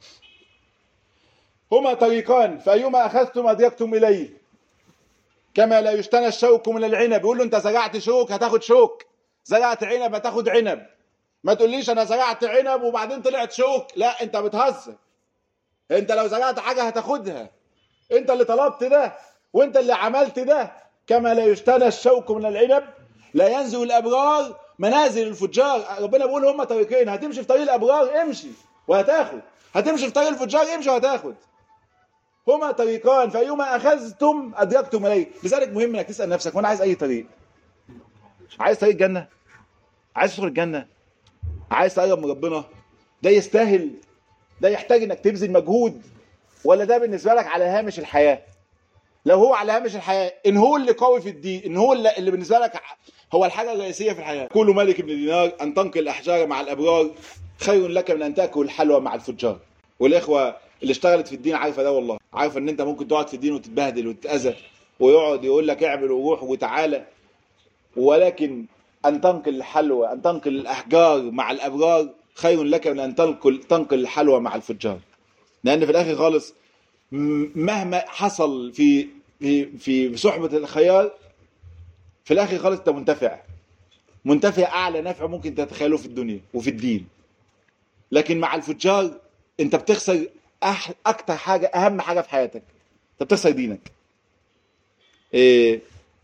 هما طريقان فايما اخذتم ادركتم اليه كما لا يجتنى الشوك من العنب يقول له انت زرعت شوك هتاخد شوك زرعت عنب هتاخد عنب ما تقوليش انا زرعت عنب وبعدين طلعت شوك لا انت بتهزر انت لو زرعت حاجه هتاخدها انت اللي طلبت ده وانت اللي عملت ده كما لا يجتنى الشوك من العنب لا ينزل الابرار منازل الفجار ربنا بيقول هما طريقين هتمشي في طريق الابرار امشي وهتاخد هتمشي في طريق الفجار امشي وهتاخد هما طريقان فايما اخذتم ادركتم اليه لذلك مهم انك تسال نفسك وانا عايز اي طريق عايز طريق الجنه عايز تدخل الجنه عايز تقرب من ربنا ده يستاهل ده يحتاج انك تبذل مجهود ولا ده بالنسبه لك على هامش الحياه لو هو على هامش الحياه ان هو اللي قوي في الدين ان هو اللي, اللي بالنسبه لك هو الحاجه الرئيسيه في الحياه كل ملك بن دينار ان تنقل الاحجار مع الابرار خير لك من ان تاكل الحلوى مع الفجار والاخوه اللي اشتغلت في الدين عارفه ده والله عارفه ان انت ممكن تقعد في الدين وتتبهدل وتتاذى ويقعد يقول لك اعمل وروح وتعالى ولكن ان تنقل الحلوى ان تنقل الاحجار مع الابرار خير لك من ان تنقل تنقل الحلوى مع الفجار لان في الاخر خالص مهما حصل في في في صحبه الخيار في الاخر خالص انت منتفع منتفع اعلى نفع ممكن تتخيله في الدنيا وفي الدين لكن مع الفجار انت بتخسر أح... اكتر حاجه اهم حاجه في حياتك انت بتخسر دينك إيه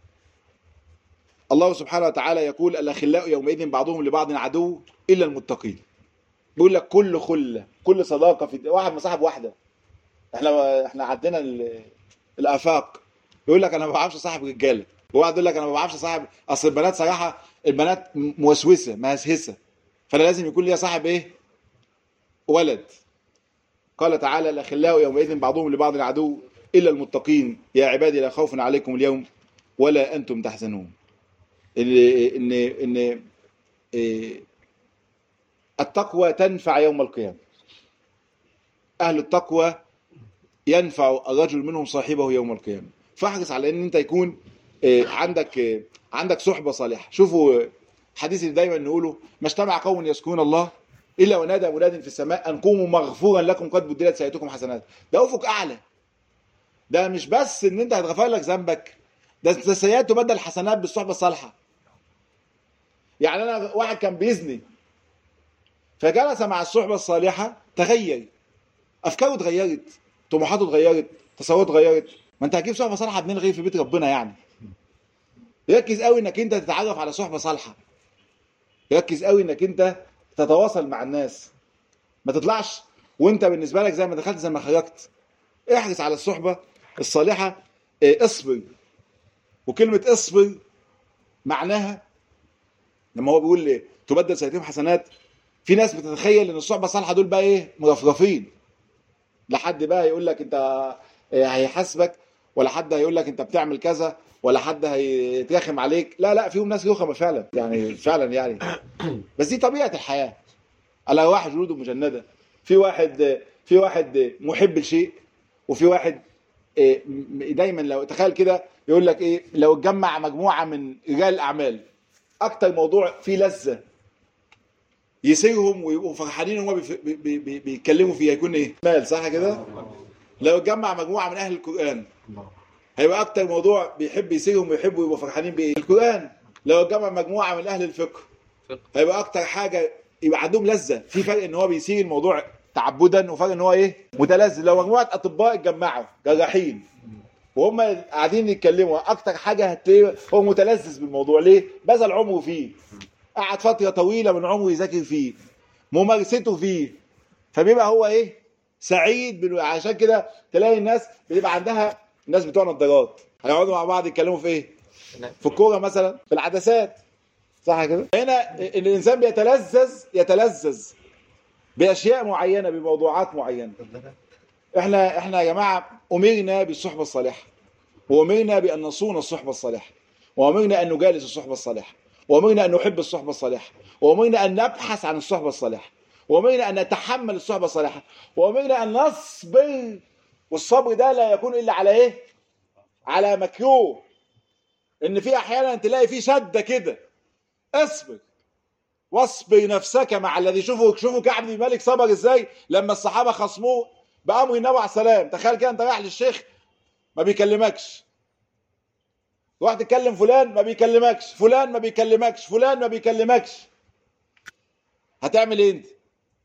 الله سبحانه وتعالى يقول الاخلاء يومئذ بعضهم لبعض عدو الا المتقين بيقول لك كل خله كل صداقه في واحد مصاحب واحده احنا احنا عدينا الافاق يقول لك انا ما بعرفش اصاحب رجاله وواحد يقول لك انا ما بعرفش اصاحب اصل البنات صراحه البنات موسوسه مهسهسه فانا لازم يكون ليا صاحب ايه ولد قال تعالى الاخلاء يومئذ بعضهم لبعض عدو الا المتقين يا عبادي لا خوف عليكم اليوم ولا انتم تحزنون ان ان ان التقوى تنفع يوم القيامه اهل التقوى ينفع الرجل منهم صاحبه يوم القيامه فاحرص على ان انت يكون عندك عندك صحبه صالحه شوفوا حديث اللي دايما نقوله ما اجتمع قوم يذكرون الله الا ونادى مناد في السماء ان قوموا مغفورا لكم قد بدلت سيئاتكم حسنات ده افق اعلى ده مش بس ان انت هتغفر لك ذنبك ده السيئات تبدل حسنات بالصحبه الصالحه يعني انا واحد كان بيزني فجلس مع الصحبه الصالحه تغير افكاره اتغيرت طموحاته اتغيرت تصوراته اتغيرت ما انت هتجيب صحبه صالحه منين غير في بيت ربنا يعني ركز قوي انك انت تتعرف على صحبه صالحه ركز قوي انك انت تتواصل مع الناس ما تطلعش وانت بالنسبه لك زي ما دخلت زي ما خرجت احرص على الصحبه الصالحه اصبر وكلمه اصبر معناها لما هو بيقول لي تبدل سيئاتهم حسنات في ناس بتتخيل ان الصحبه الصالحه دول بقى ايه مرفرفين لحد بقى يقول لك انت هيحاسبك ولا حد هيقول لك انت بتعمل كذا ولا حد هيترخم عليك لا لا فيهم ناس رخمه فعلا يعني فعلا يعني بس دي طبيعه الحياه الارواح جلود مجنده في واحد في واحد محب لشيء وفي واحد دايما لو تخيل كده يقول لك ايه لو اتجمع مجموعه من رجال الاعمال اكتر موضوع فيه لذه يسيرهم ويبقوا فرحانين وهم بيتكلموا فيه هيكون ايه؟ مال صح كده؟ لو اتجمع مجموعه من اهل القران هيبقى اكتر موضوع بيحب يسيرهم ويحبوا يبقوا فرحانين بايه؟ القران لو اتجمع مجموعه من اهل الفقه هيبقى اكتر حاجه يبقى عندهم لذه في فرق ان هو بيسير الموضوع تعبدا وفرق ان هو ايه متلذذ لو مجموعه اطباء اتجمعوا جراحين وهم قاعدين يتكلموا اكتر حاجه هتلاقيه هو متلذذ بالموضوع ليه بذل عمره فيه قعد فتره طويله من عمره يذاكر فيه ممارسته فيه فبيبقى هو ايه سعيد بال- عشان كده تلاقي الناس بيبقى عندها الناس بتوع نظارات هيقعدوا مع بعض يتكلموا في ايه في الكوره مثلا في العدسات صح كده هنا الانسان بيتلذذ يتلذذ باشياء معينه بموضوعات معينه احنا احنا يا جماعه امرنا بالصحبه الصالحه وامرنا بان نصون الصحبه الصالحه وامرنا ان نجالس الصحبه الصالحه وامرنا ان نحب الصحبه الصالحه وامرنا ان نبحث عن الصحبه الصالحه وامرنا ان نتحمل الصحبه الصالحه وامرنا ان نصبر والصبر ده لا يكون الا على ايه على مكروه ان في احيانا تلاقي في شده كده اصبر واصبر نفسك مع الذي شوفوا شوفوا كعب بن مالك صبر ازاي لما الصحابه خصموه بامر النبي عليه السلام تخيل كده انت رايح للشيخ ما بيكلمكش روح تكلم فلان ما بيكلمكش فلان ما بيكلمكش فلان ما بيكلمكش هتعمل ايه انت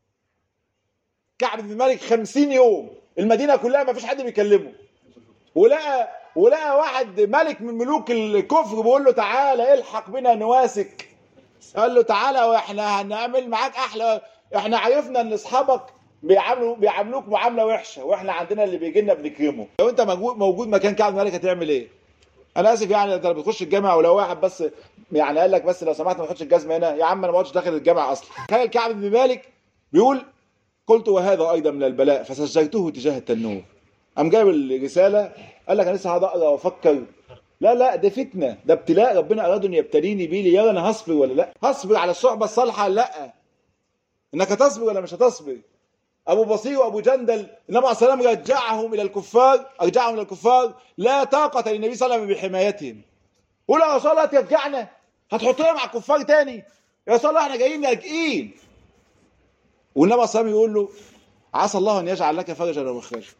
كعب بن مالك خمسين يوم المدينه كلها ما فيش حد بيكلمه ولقى ولقى واحد ملك من ملوك الكفر بيقول له تعالى الحق بنا نواسك قال له تعالى واحنا هنعمل معاك احلى احنا عرفنا ان اصحابك بيعاملوا بيعاملوك معامله وحشه واحنا عندنا اللي بيجي لنا بنكرمه لو انت موجود موجود مكان كعب بن مالك هتعمل ايه انا اسف يعني انت بتخش الجامعه ولو واحد بس يعني قال لك بس لو سمحت ما تحطش الجزمه هنا يا عم انا ما اقعدش داخل الجامعه اصلا تخيل كعب بن مالك بيقول قلت وهذا ايضا من البلاء فسجلته تجاه التنور قام جايب الرساله قال لك انا لسه هقعد اقرا وافكر لا لا ده فتنه ده ابتلاء ربنا اراد ان يبتليني بيه ليرى انا هصبر ولا لا هصبر على الصحبه الصالحه ولا لا انك هتصبر ولا مش هتصبر ابو بصير وابو جندل النبي عليه الصلاه والسلام رجعهم الى الكفار ارجعهم الى الكفار لا طاقه للنبي صلى الله عليه وسلم بحمايتهم قول يا رسول الله ترجعنا هتحطنا مع الكفار تاني يا رسول الله احنا جايين لاجئين والنبي عليه الصلاه والسلام يقول له عسى الله ان يجعل لك فرجا ومخرجا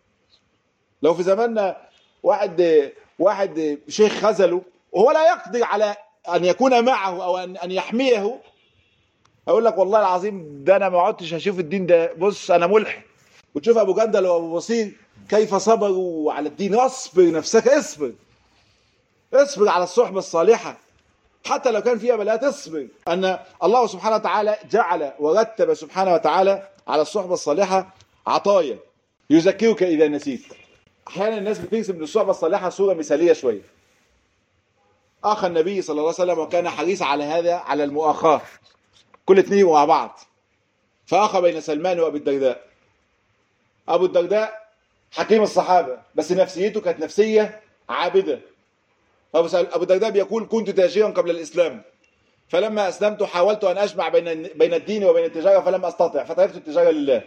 لو في زماننا واحد واحد شيخ خذله وهو لا يقدر على ان يكون معه او ان ان يحميه اقول لك والله العظيم ده انا ما عدتش هشوف الدين ده بص انا ملحد وتشوف ابو جندل وابو بصير كيف صبروا على الدين اصبر نفسك اصبر اصبر على الصحبه الصالحه حتى لو كان فيها بلاءات اصبر ان الله سبحانه وتعالى جعل ورتب سبحانه وتعالى على الصحبه الصالحه عطايا يذكرك اذا نسيت احيانا الناس بترسم للصحبه الصالحه صوره مثاليه شويه اخ النبي صلى الله عليه وسلم وكان حريص على هذا على المؤاخاه كل اتنين مع بعض فاخى بين سلمان وابي الدرداء ابو الدرداء حكيم الصحابه بس نفسيته كانت نفسيه عابده ابو سل- ابو الدرداء بيقول كنت تاجرا قبل الاسلام فلما اسلمت حاولت ان اجمع بين بين الدين وبين التجاره فلم استطع فتركت التجاره لله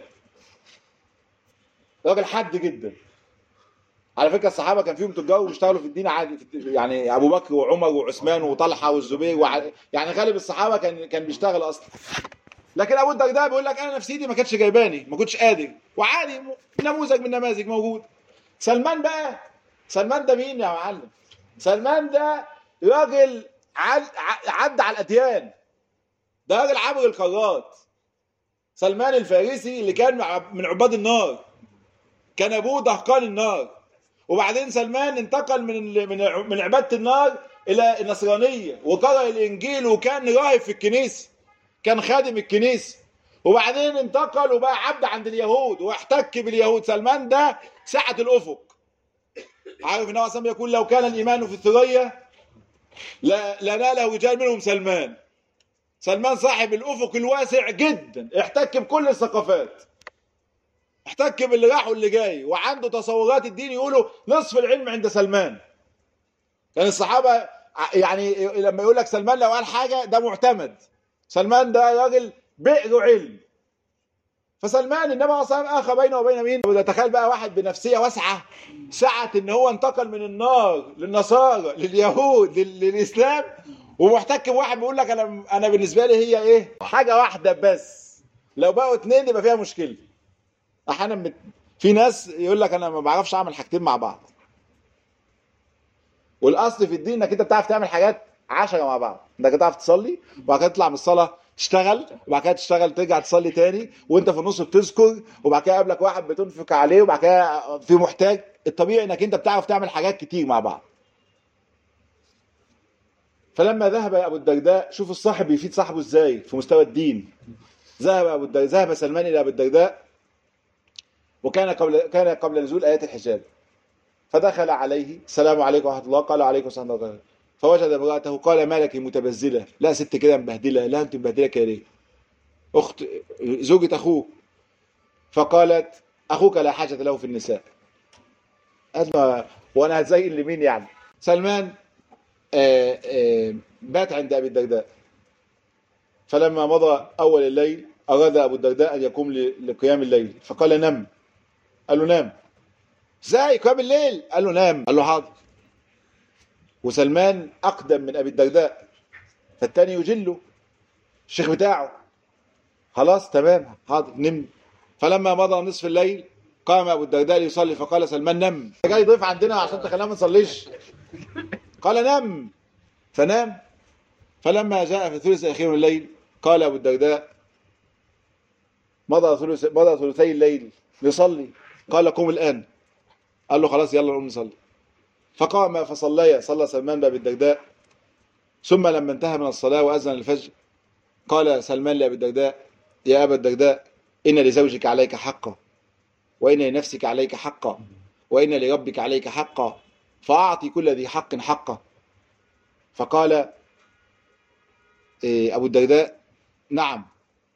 راجل حد جدا على فكره الصحابه كان فيهم تجار وبيشتغلوا في الدين عادي في الت- يعني ابو بكر وعمر وعثمان وطلحه والزبير وع... يعني غالب الصحابه كان كان بيشتغل اصلا لكن ابو الدرداء بيقول لك انا نفسيتي ما كانتش جايباني ما كنتش قادر وعادي م- نموذج من النماذج موجود سلمان بقى سلمان ده مين يا معلم سلمان ده راجل عد عدى على الاديان ده راجل عبر القارات سلمان الفارسي اللي كان مع- من عباد النار كان ابوه دهقان النار وبعدين سلمان انتقل من ال- من ع- من عباده النار الى النصرانيه وقرأ الانجيل وكان راهب في الكنيسه كان خادم الكنيسه وبعدين انتقل وبقى عبد عند اليهود واحتك باليهود سلمان ده سعة الافق عارف النبي صلى يقول لو كان الايمان في الثريا لا- لناله رجال منهم سلمان سلمان صاحب الافق الواسع جدا احتك بكل الثقافات احتك باللي راح واللي جاي وعنده تصورات الدين يقولوا نصف العلم عند سلمان كان الصحابه ع- يعني لما يقول لك سلمان لو قال حاجه ده معتمد سلمان ده راجل بئر علم فسلمان النبي عليه الصلاه والسلام اخى بينه وبين مين؟ وده تخيل بقى واحد بنفسيه واسعه سعه ان هو انتقل من النار للنصارى لليهود لل- للاسلام ومحتك بواحد بيقول لك انا انا بالنسبه لي هي ايه؟ حاجه واحده بس لو بقوا اتنين يبقى فيها مشكله احيانا بت... في ناس يقول لك انا ما بعرفش اعمل حاجتين مع بعض والاصل في الدين انك انت بتعرف تعمل حاجات عشرة مع بعض انك تعرف تصلي وبعد كده تطلع من الصلاه تشتغل وبعد كده تشتغل ترجع تصلي تاني وانت في النص بتذكر وبعد كده قابلك واحد بتنفق عليه وبعد كده في محتاج الطبيعي انك انت بتعرف تعمل حاجات كتير مع بعض فلما ذهب ابو الدرداء شوف الصاحب بيفيد صاحبه ازاي في مستوى الدين ذهب ابو الدرداء ذهب سلمان الى ابو الدرداء وكان قبل كان قبل نزول ايات الحجاب فدخل عليه السلام عليكم ورحمه الله قال عليكم السلام ورحمه الله فوجد امراته قال ما لك متبذله لا ست كده مبهدله لا انت مبهدله كده ليه اخت زوجة اخوه فقالت اخوك لا حاجه له في النساء قالت له وانا هزين لمين يعني سلمان آه، آه، بات عند ابي الدرداء فلما مضى اول الليل اراد ابو الدرداء ان يقوم ل- لقيام الليل فقال نم قال له نام ازاي قيام الليل قال له نام قال له حاضر وسلمان اقدم من ابي الدرداء فالتاني يجله الشيخ بتاعه خلاص تمام حاضر نم فلما مضى نصف الليل قام ابو الدرداء ليصلي فقال سلمان نم انت جاي ضيف عندنا عشان تخلينا ما نصليش قال نم فنام فلما جاء في الثلث الاخير من الليل قال ابو الدرداء مضى ثلث مضى ثلثي الليل ليصلي قال قم الان قال له خلاص يلا نقوم نصلي فقام فصليا صلى سلمان بن ابي الدرداء ثم لما انتهى من الصلاه واذن الفجر قال سلمان لابي الدرداء يا ابا الدرداء ان لزوجك عليك حقا وان لنفسك عليك حقا وان لربك عليك حقا فاعطي كل ذي حق حقه فقال إيه، ابو الدرداء نعم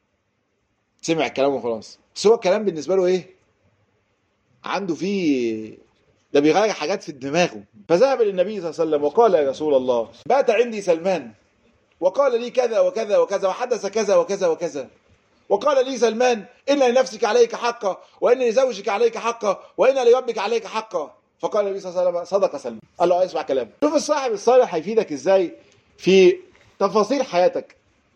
سمع الكلام وخلاص بس هو الكلام بالنسبه له ايه عنده فيه ده بيغير حاجات في دماغه فذهب للنبي صلى الله عليه وسلم وقال يا رسول الله بات عندي سلمان وقال لي كذا وكذا وكذا وحدث كذا وكذا وكذا وقال لي سلمان إن لنفسك عليك حقا وإن لزوجك عليك حقا وإن لربك عليك حقا فقال النبي صلى الله عليه وسلم صدق سلمان قال له اسمع كلامي شوف الصاحب الصالح هيفيدك ازاي في تفاصيل حياتك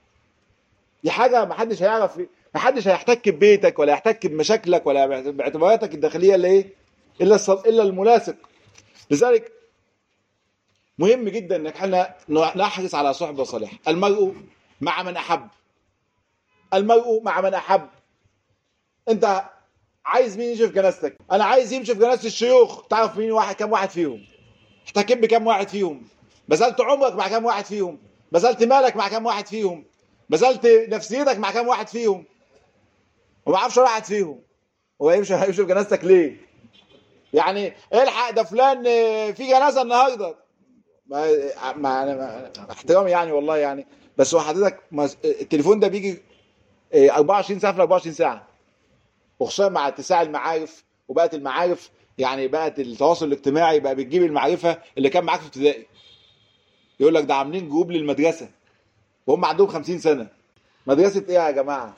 دي حاجه ما حدش هيعرف ما حدش هيحتك ببيتك ولا يحتك بمشاكلك ولا باعتباراتك الداخليه اللي ايه الا الص- الا الملاصق لذلك مهم جدا انك احنا نحرص على صحبه صالحه المرء مع من احب المرء مع من احب انت عايز مين يمشي في جنازتك انا عايز يمشي في جنازه الشيوخ تعرف مين واحد كم واحد فيهم احتكيت بكم واحد فيهم بذلت عمرك مع كم واحد فيهم بذلت مالك مع كم واحد فيهم بذلت نفسيتك مع كم واحد فيهم وما اعرفش ولا واحد فيهم هو يمشي هيمشي في جنازتك ليه يعني الحق ده فلان آه، في جنازه النهارده ما ما أنا- ما احترامي يعني والله يعني بس هو حضرتك ما- التليفون ده بيجي آه، 24 ساعه في 24 ساعه وخصوصا مع اتساع المعارف وبقت المعارف يعني بقت التواصل الاجتماعي بقى بتجيب المعرفه اللي كان معاك في ابتدائي يقول لك ده عاملين جروب للمدرسه وهم عندهم 50 سنه مدرسه ايه يا جماعه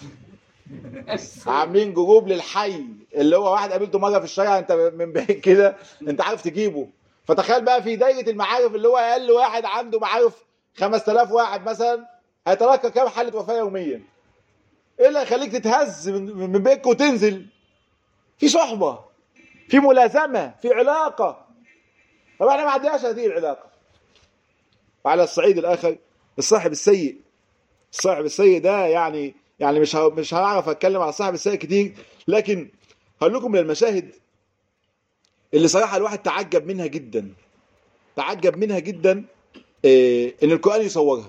عاملين جروب للحي اللي هو واحد قابلته مره في الشارع انت من بعيد كده انت عارف تجيبه فتخيل بقى في دايره المعارف اللي هو اقل واحد عنده معارف 5000 واحد مثلا هيتلقى كام حاله وفاه يوميا ايه اللي هيخليك تتهز من من بيتك وتنزل في صحبه في ملازمه في علاقه طب احنا ما عندناش هذه العلاقه وعلى الصعيد الاخر الصاحب السيء الصاحب السيء ده يعني يعني مش ه- مش هعرف اتكلم على الصاحب السيء كتير لكن هقول لكم من المشاهد اللي صراحه الواحد تعجب منها جدا تعجب منها جدا إيه ان القران يصورها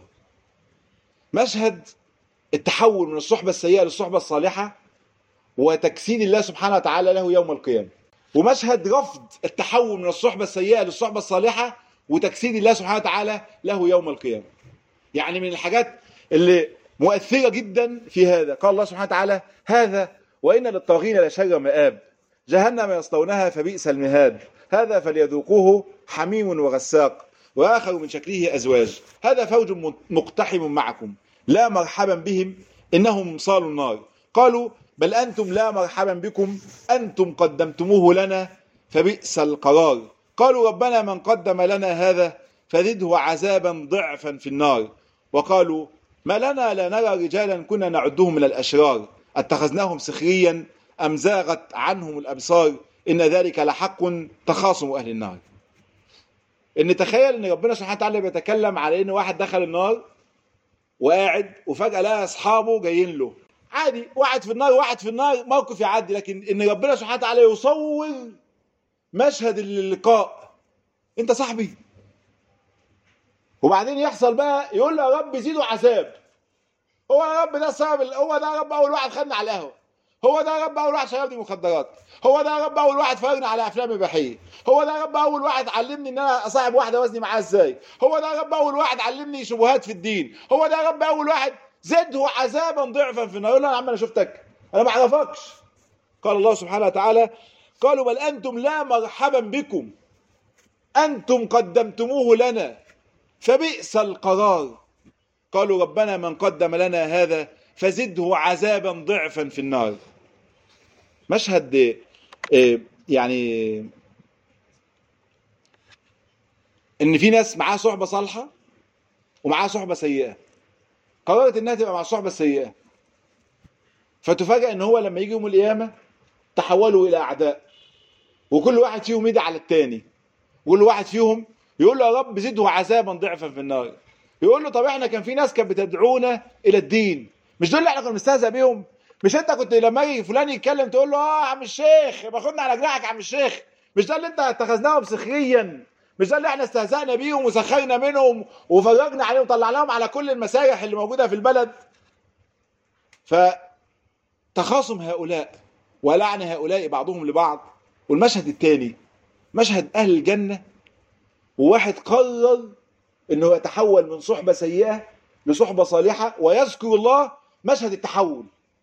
مشهد التحول من الصحبه السيئه للصحبه الصالحه وتجسيد الله سبحانه وتعالى له يوم القيامه ومشهد رفض التحول من الصحبه السيئه للصحبه الصالحه وتجسيد الله سبحانه وتعالى له يوم القيامه يعني من الحاجات اللي مؤثرة جدا في هذا قال الله سبحانه وتعالى هذا وإن للطاغين لشر مآب جهنم يصلونها فبئس المهاد هذا فليذوقوه حميم وغساق وآخر من شكله أزواج هذا فوج مقتحم معكم لا مرحبا بهم إنهم صالوا النار قالوا بل أنتم لا مرحبا بكم أنتم قدمتموه لنا فبئس القرار قالوا ربنا من قدم لنا هذا فزده عذابا ضعفا في النار وقالوا ما لنا لا نرى رجالا كنا نعدهم من الأشرار اتخذناهم سخريا أم زاغت عنهم الأبصار إن ذلك لحق تخاصم أهل النار إن تخيل إن ربنا سبحانه وتعالى بيتكلم على إن واحد دخل النار وقاعد وفجاه لقى اصحابه جايين له عادي واحد في النار واحد في النار موقف يعدي لكن ان ربنا سبحانه وتعالى يصور مشهد اللقاء انت صاحبي وبعدين يحصل بقى يقول له يا رب زيدوا عذاب هو يا رب ده السبب هو ده يا رب اول واحد خدنا على القهوه هو ده يا رب اول واحد شربني مخدرات هو ده يا رب اول واحد فرجنا على افلام اباحيه هو ده يا رب اول واحد علمني ان انا اصاحب واحده وزني معاها ازاي هو ده يا رب اول واحد علمني شبهات في الدين هو ده يا رب اول واحد زده عذابا ضعفا في النار يقول له يا عم انا شفتك انا ما اعرفكش قال الله سبحانه وتعالى قالوا بل انتم لا مرحبا بكم انتم قدمتموه لنا فبئس القرار قالوا ربنا من قدم لنا هذا فزده عذابا ضعفا في النار مشهد آه، يعني ان في ناس معاها صحبه صالحه ومعاها صحبه سيئه قررت انها تبقى مع الصحبه السيئه فتفاجئ ان هو لما يجي يوم القيامه تحولوا الى اعداء وكل واحد فيهم يدعي على الثاني وكل واحد فيهم يقول له يا رب زده عذابا ضعفا في النار يقول له طب احنا كان في ناس كانت بتدعونا الى الدين مش دول اللي احنا كنا بنستهزأ بيهم مش انت كنت لما يجي فلان يتكلم تقول له اه يا عم الشيخ باخدنا على جناحك يا عم الشيخ مش ده اللي انت اتخذناهم سخريا مش ده اللي احنا استهزأنا بيهم وسخرنا منهم وفرجنا عليهم وطلعناهم على كل المسارح اللي موجوده في البلد فتخاصم هؤلاء ولعن هؤلاء بعضهم لبعض والمشهد الثاني مشهد اهل الجنه وواحد قرر انه يتحول من صحبه سيئه لصحبه صالحه ويذكر الله مشهد التحول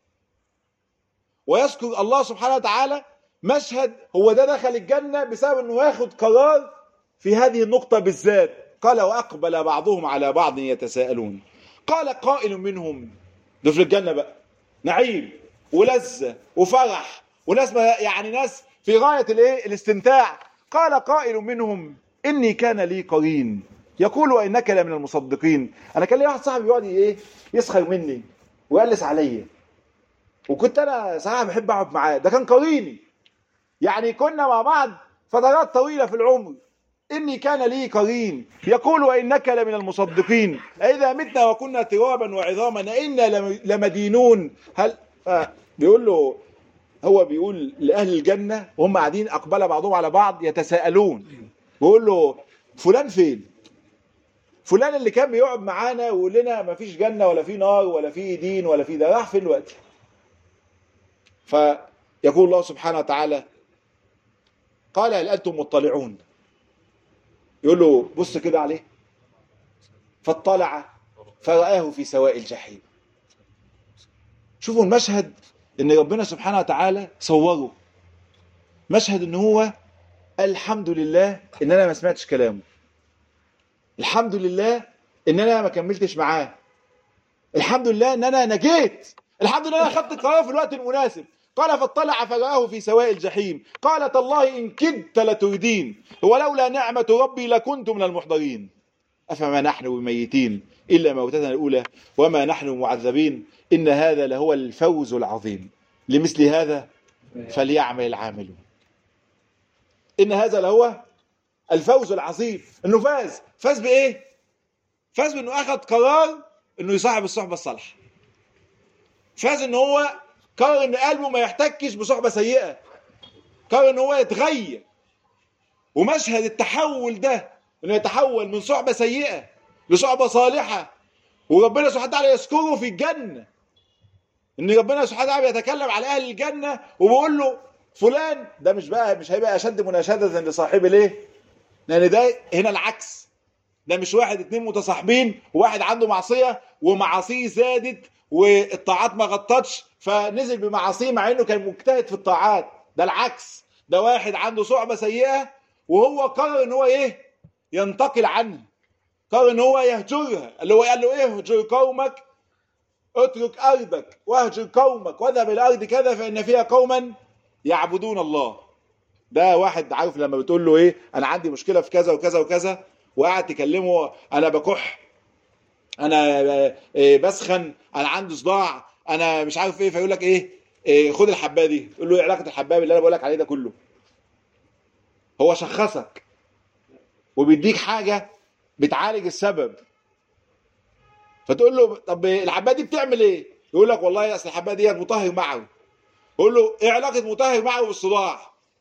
ويذكر الله سبحانه وتعالى مشهد هو ده دخل الجنه بسبب انه ياخد قرار في هذه النقطه بالذات قال واقبل بعضهم على بعض يتساءلون قال قائل منهم ده في الجنه بقى نعيم ولذه وفرح وناس ما- يعني ناس في غايه الايه الاستمتاع قال قائل منهم اني كان لي قرين يقول وانك لمن المصدقين انا كان لي واحد صاحبي يقعد ايه يسخر مني ويقلس عليا وكنت انا صراحه بحب اقعد معاه ده كان قريني يعني كنا مع بعض فترات طويله في العمر اني كان لي قرين يقول وانك لمن المصدقين اذا متنا وكنا ترابا وعظاما أئنا لم- لمدينون هل آه بيقول له هو بيقول لاهل الجنه وهم قاعدين اقبل بعضهم على بعض يتساءلون بيقول له فلان فين فلان اللي كان بيقعد معانا ويقول لنا ما فيش جنه ولا في نار ولا في دين ولا في ده راح فين دلوقتي فيقول الله سبحانه وتعالى قال هل انتم مطلعون يقول له بص كده عليه فاطلع فرآه في سواء الجحيم شوفوا المشهد ان ربنا سبحانه وتعالى صوره مشهد ان هو الحمد لله ان انا ما سمعتش كلامه الحمد لله ان انا ما كملتش معاه الحمد لله ان انا نجيت الحمد لله انا اخذت القرار في الوقت المناسب قال فاطلع فرآه في سواء الجحيم قال تالله ان كدت لتردين ولولا نعمة ربي لكنت من المحضرين أفما نحن بميتين إلا موتتنا الأولى وما نحن معذبين إن هذا لهو الفوز العظيم لمثل هذا فليعمل العاملون إن هذا لهو الفوز العظيم إنه فاز فاز بإيه؟ فاز بإنه أخذ قرار إنه يصاحب الصحبة الصالحة فاز إن هو قرر إن قلبه ما يحتكش بصحبة سيئة قرر إن هو يتغير ومشهد التحول ده انه يتحول من صحبه سيئه لصحبه صالحه وربنا سبحانه وتعالى يذكره في الجنه ان ربنا سبحانه وتعالى بيتكلم على اهل الجنه وبيقول له فلان ده مش بقى مش هيبقى اشد مناشده لصاحبه ليه؟ لان ده هنا العكس ده مش واحد اتنين متصاحبين وواحد عنده معصيه ومعاصيه زادت والطاعات ما غطتش فنزل بمعاصيه مع انه كان مجتهد في الطاعات ده العكس ده واحد عنده صحبه سيئه وهو قرر ان هو ايه ينتقل عنها قرر ان هو يهجرها اللي هو قال له ايه اهجر قومك اترك ارضك واهجر قومك واذهب الى ارض كذا فان فيها قوما يعبدون الله ده واحد عارف لما بتقول له ايه انا عندي مشكله في كذا وكذا وكذا وقاعد تكلمه انا بكح انا آه، بسخن انا عندي صداع انا مش عارف ايه فيقول لك ايه, إيه خد الحبايه دي تقول له ايه علاقه الحبايه اللي انا بقول لك عليه ده كله هو شخصك وبيديك حاجه بتعالج السبب فتقول له طب الحبايه دي بتعمل ايه يقول لك والله اصل الحبايه ديت مطهر معوي يقول له ايه علاقه مطهر معوي بالصداع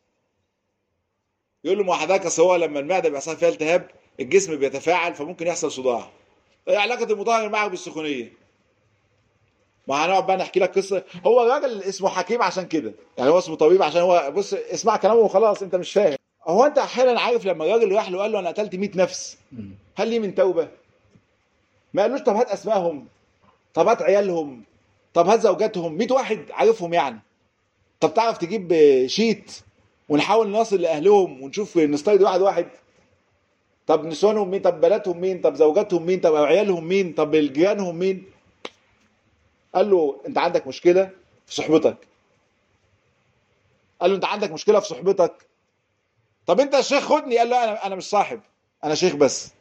يقول له ما حضرتك اصل هو لما المعده بيحصل فيها التهاب الجسم بيتفاعل فممكن يحصل صداع ايه علاقه المطهر معوي بالسخونيه ما هنقعد بقى نحكي لك قصه هو راجل اسمه حكيم عشان كده يعني هو اسمه طبيب عشان هو بص اسمع كلامه وخلاص انت مش فاهم هو انت احيانا عارف لما الراجل راح له قال له انا قتلت 100 نفس هل لي من توبه ما قالوش طب هات اسمائهم طب هات عيالهم طب هات زوجاتهم 100 واحد عارفهم يعني طب تعرف تجيب شيت ونحاول نصل لاهلهم ونشوف نستيد واحد واحد طب نسوانهم مين طب بناتهم مين طب زوجاتهم مين طب عيالهم مين طب جيرانهم مين قال له انت عندك مشكله في صحبتك قال له انت عندك مشكله في صحبتك طب انت يا شيخ خدني قال له انا انا مش صاحب انا شيخ بس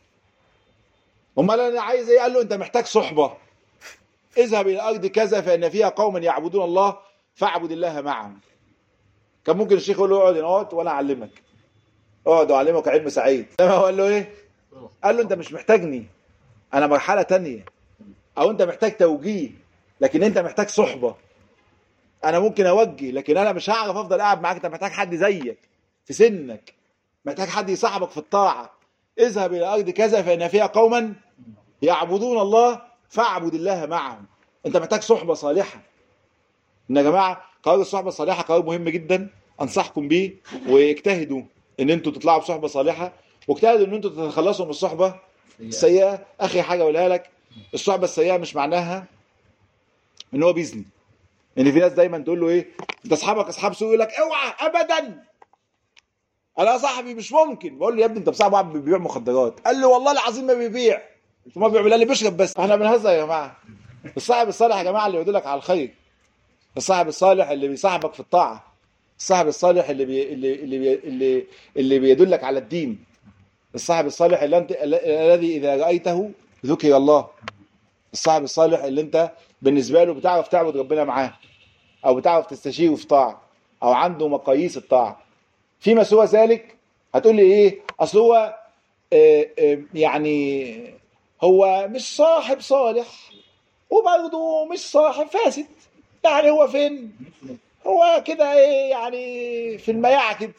امال انا عايز ايه قال له انت محتاج صحبه اذهب الى ارض كذا فان فيها قوما يعبدون الله فاعبد الله معهم كان ممكن الشيخ يقول له اقعد هنا اقعد وانا اعلمك اقعد واعلمك علم سعيد انما هو قال له ايه قال له انت مش محتاجني انا مرحله تانية او انت محتاج توجيه لكن انت محتاج صحبه انا ممكن اوجه لكن انا مش هعرف افضل قاعد معاك انت محتاج حد زيك في سنك محتاج حد يصاحبك في الطاعه اذهب الى ارض كذا فان فيها قوما يعبدون الله فاعبد الله معهم انت محتاج صحبه صالحه ان يا جماعه قرار الصحبه الصالحه قرار مهم جدا انصحكم بيه واجتهدوا ان انتوا تطلعوا بصحبه صالحه واجتهدوا ان انتوا تتخلصوا من الصحبه السيئه اخر حاجه اقولها لك الصحبه السيئه مش معناها ان هو بيزني ان يعني في ناس دايما تقول له ايه انت اصحابك اصحاب سوء يقول لك اوعى ابدا انا صاحبي مش ممكن بقول له يا ابني انت بصاحب واحد بيبيع مخدرات قال لي والله العظيم ما بيبيع ما بيعمل لي بيشرب بس احنا بنهزر يا جماعه الصاحب الصالح يا جماعه اللي يدلك على الخير الصاحب الصالح اللي بيصاحبك في الطاعه الصاحب الصالح اللي بي... اللي اللي بي... اللي, اللي بيدلك على الدين الصاحب الصالح اللي انت الذي اذا رايته ذكر الله الصاحب الصالح اللي انت بالنسبه له بتعرف تعبد ربنا معاه او بتعرف تستشيره في طاعه او عنده مقاييس الطاعه فيما سوى ذلك هتقول لي ايه اصل هو اه اه يعني هو مش صاحب صالح وبرضه مش صاحب فاسد يعني هو فين هو كده ايه يعني في المياعة كده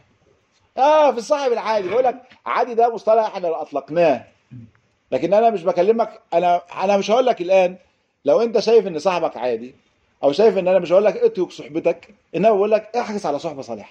اه في الصاحب العادي بقول لك عادي ده مصطلح احنا اللي اطلقناه لكن انا مش بكلمك انا انا مش هقول لك الان لو انت شايف ان صاحبك عادي او شايف ان انا مش هقول لك اترك صحبتك انما بقول لك احرص على صحبه صالحه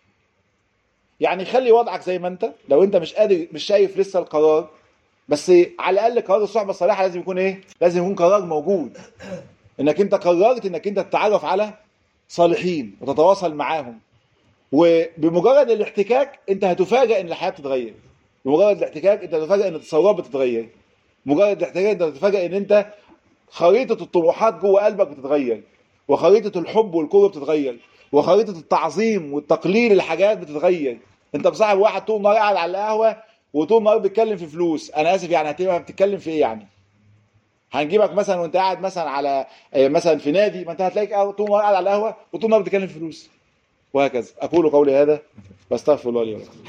يعني خلي وضعك زي ما انت لو انت مش قادر مش شايف لسه القرار بس على الاقل قرار الصحبه الصالحه لازم يكون ايه لازم يكون قرار موجود انك انت قررت انك انت تتعرف على صالحين وتتواصل معاهم وبمجرد الاحتكاك انت هتفاجئ ان الحياه بتتغير بمجرد الاحتكاك انت هتفاجئ ان التصورات بتتغير مجرد الاحتكاك انت هتفاجئ ان انت خريطه الطموحات جوه قلبك بتتغير وخريطه الحب والكره بتتغير وخريطه التعظيم والتقليل الحاجات بتتغير انت بصاحب واحد طول النهار قاعد على القهوه وطول النهار بيتكلم في فلوس انا اسف يعني هتبقى بتتكلم في ايه يعني هنجيبك مثلا وانت قاعد مثلا على مثلا في نادي ما انت هتلاقيك طول النهار قاعد على القهوه وطول النهار بتتكلم في فلوس وهكذا اقول قولي هذا واستغفر الله لي ولكم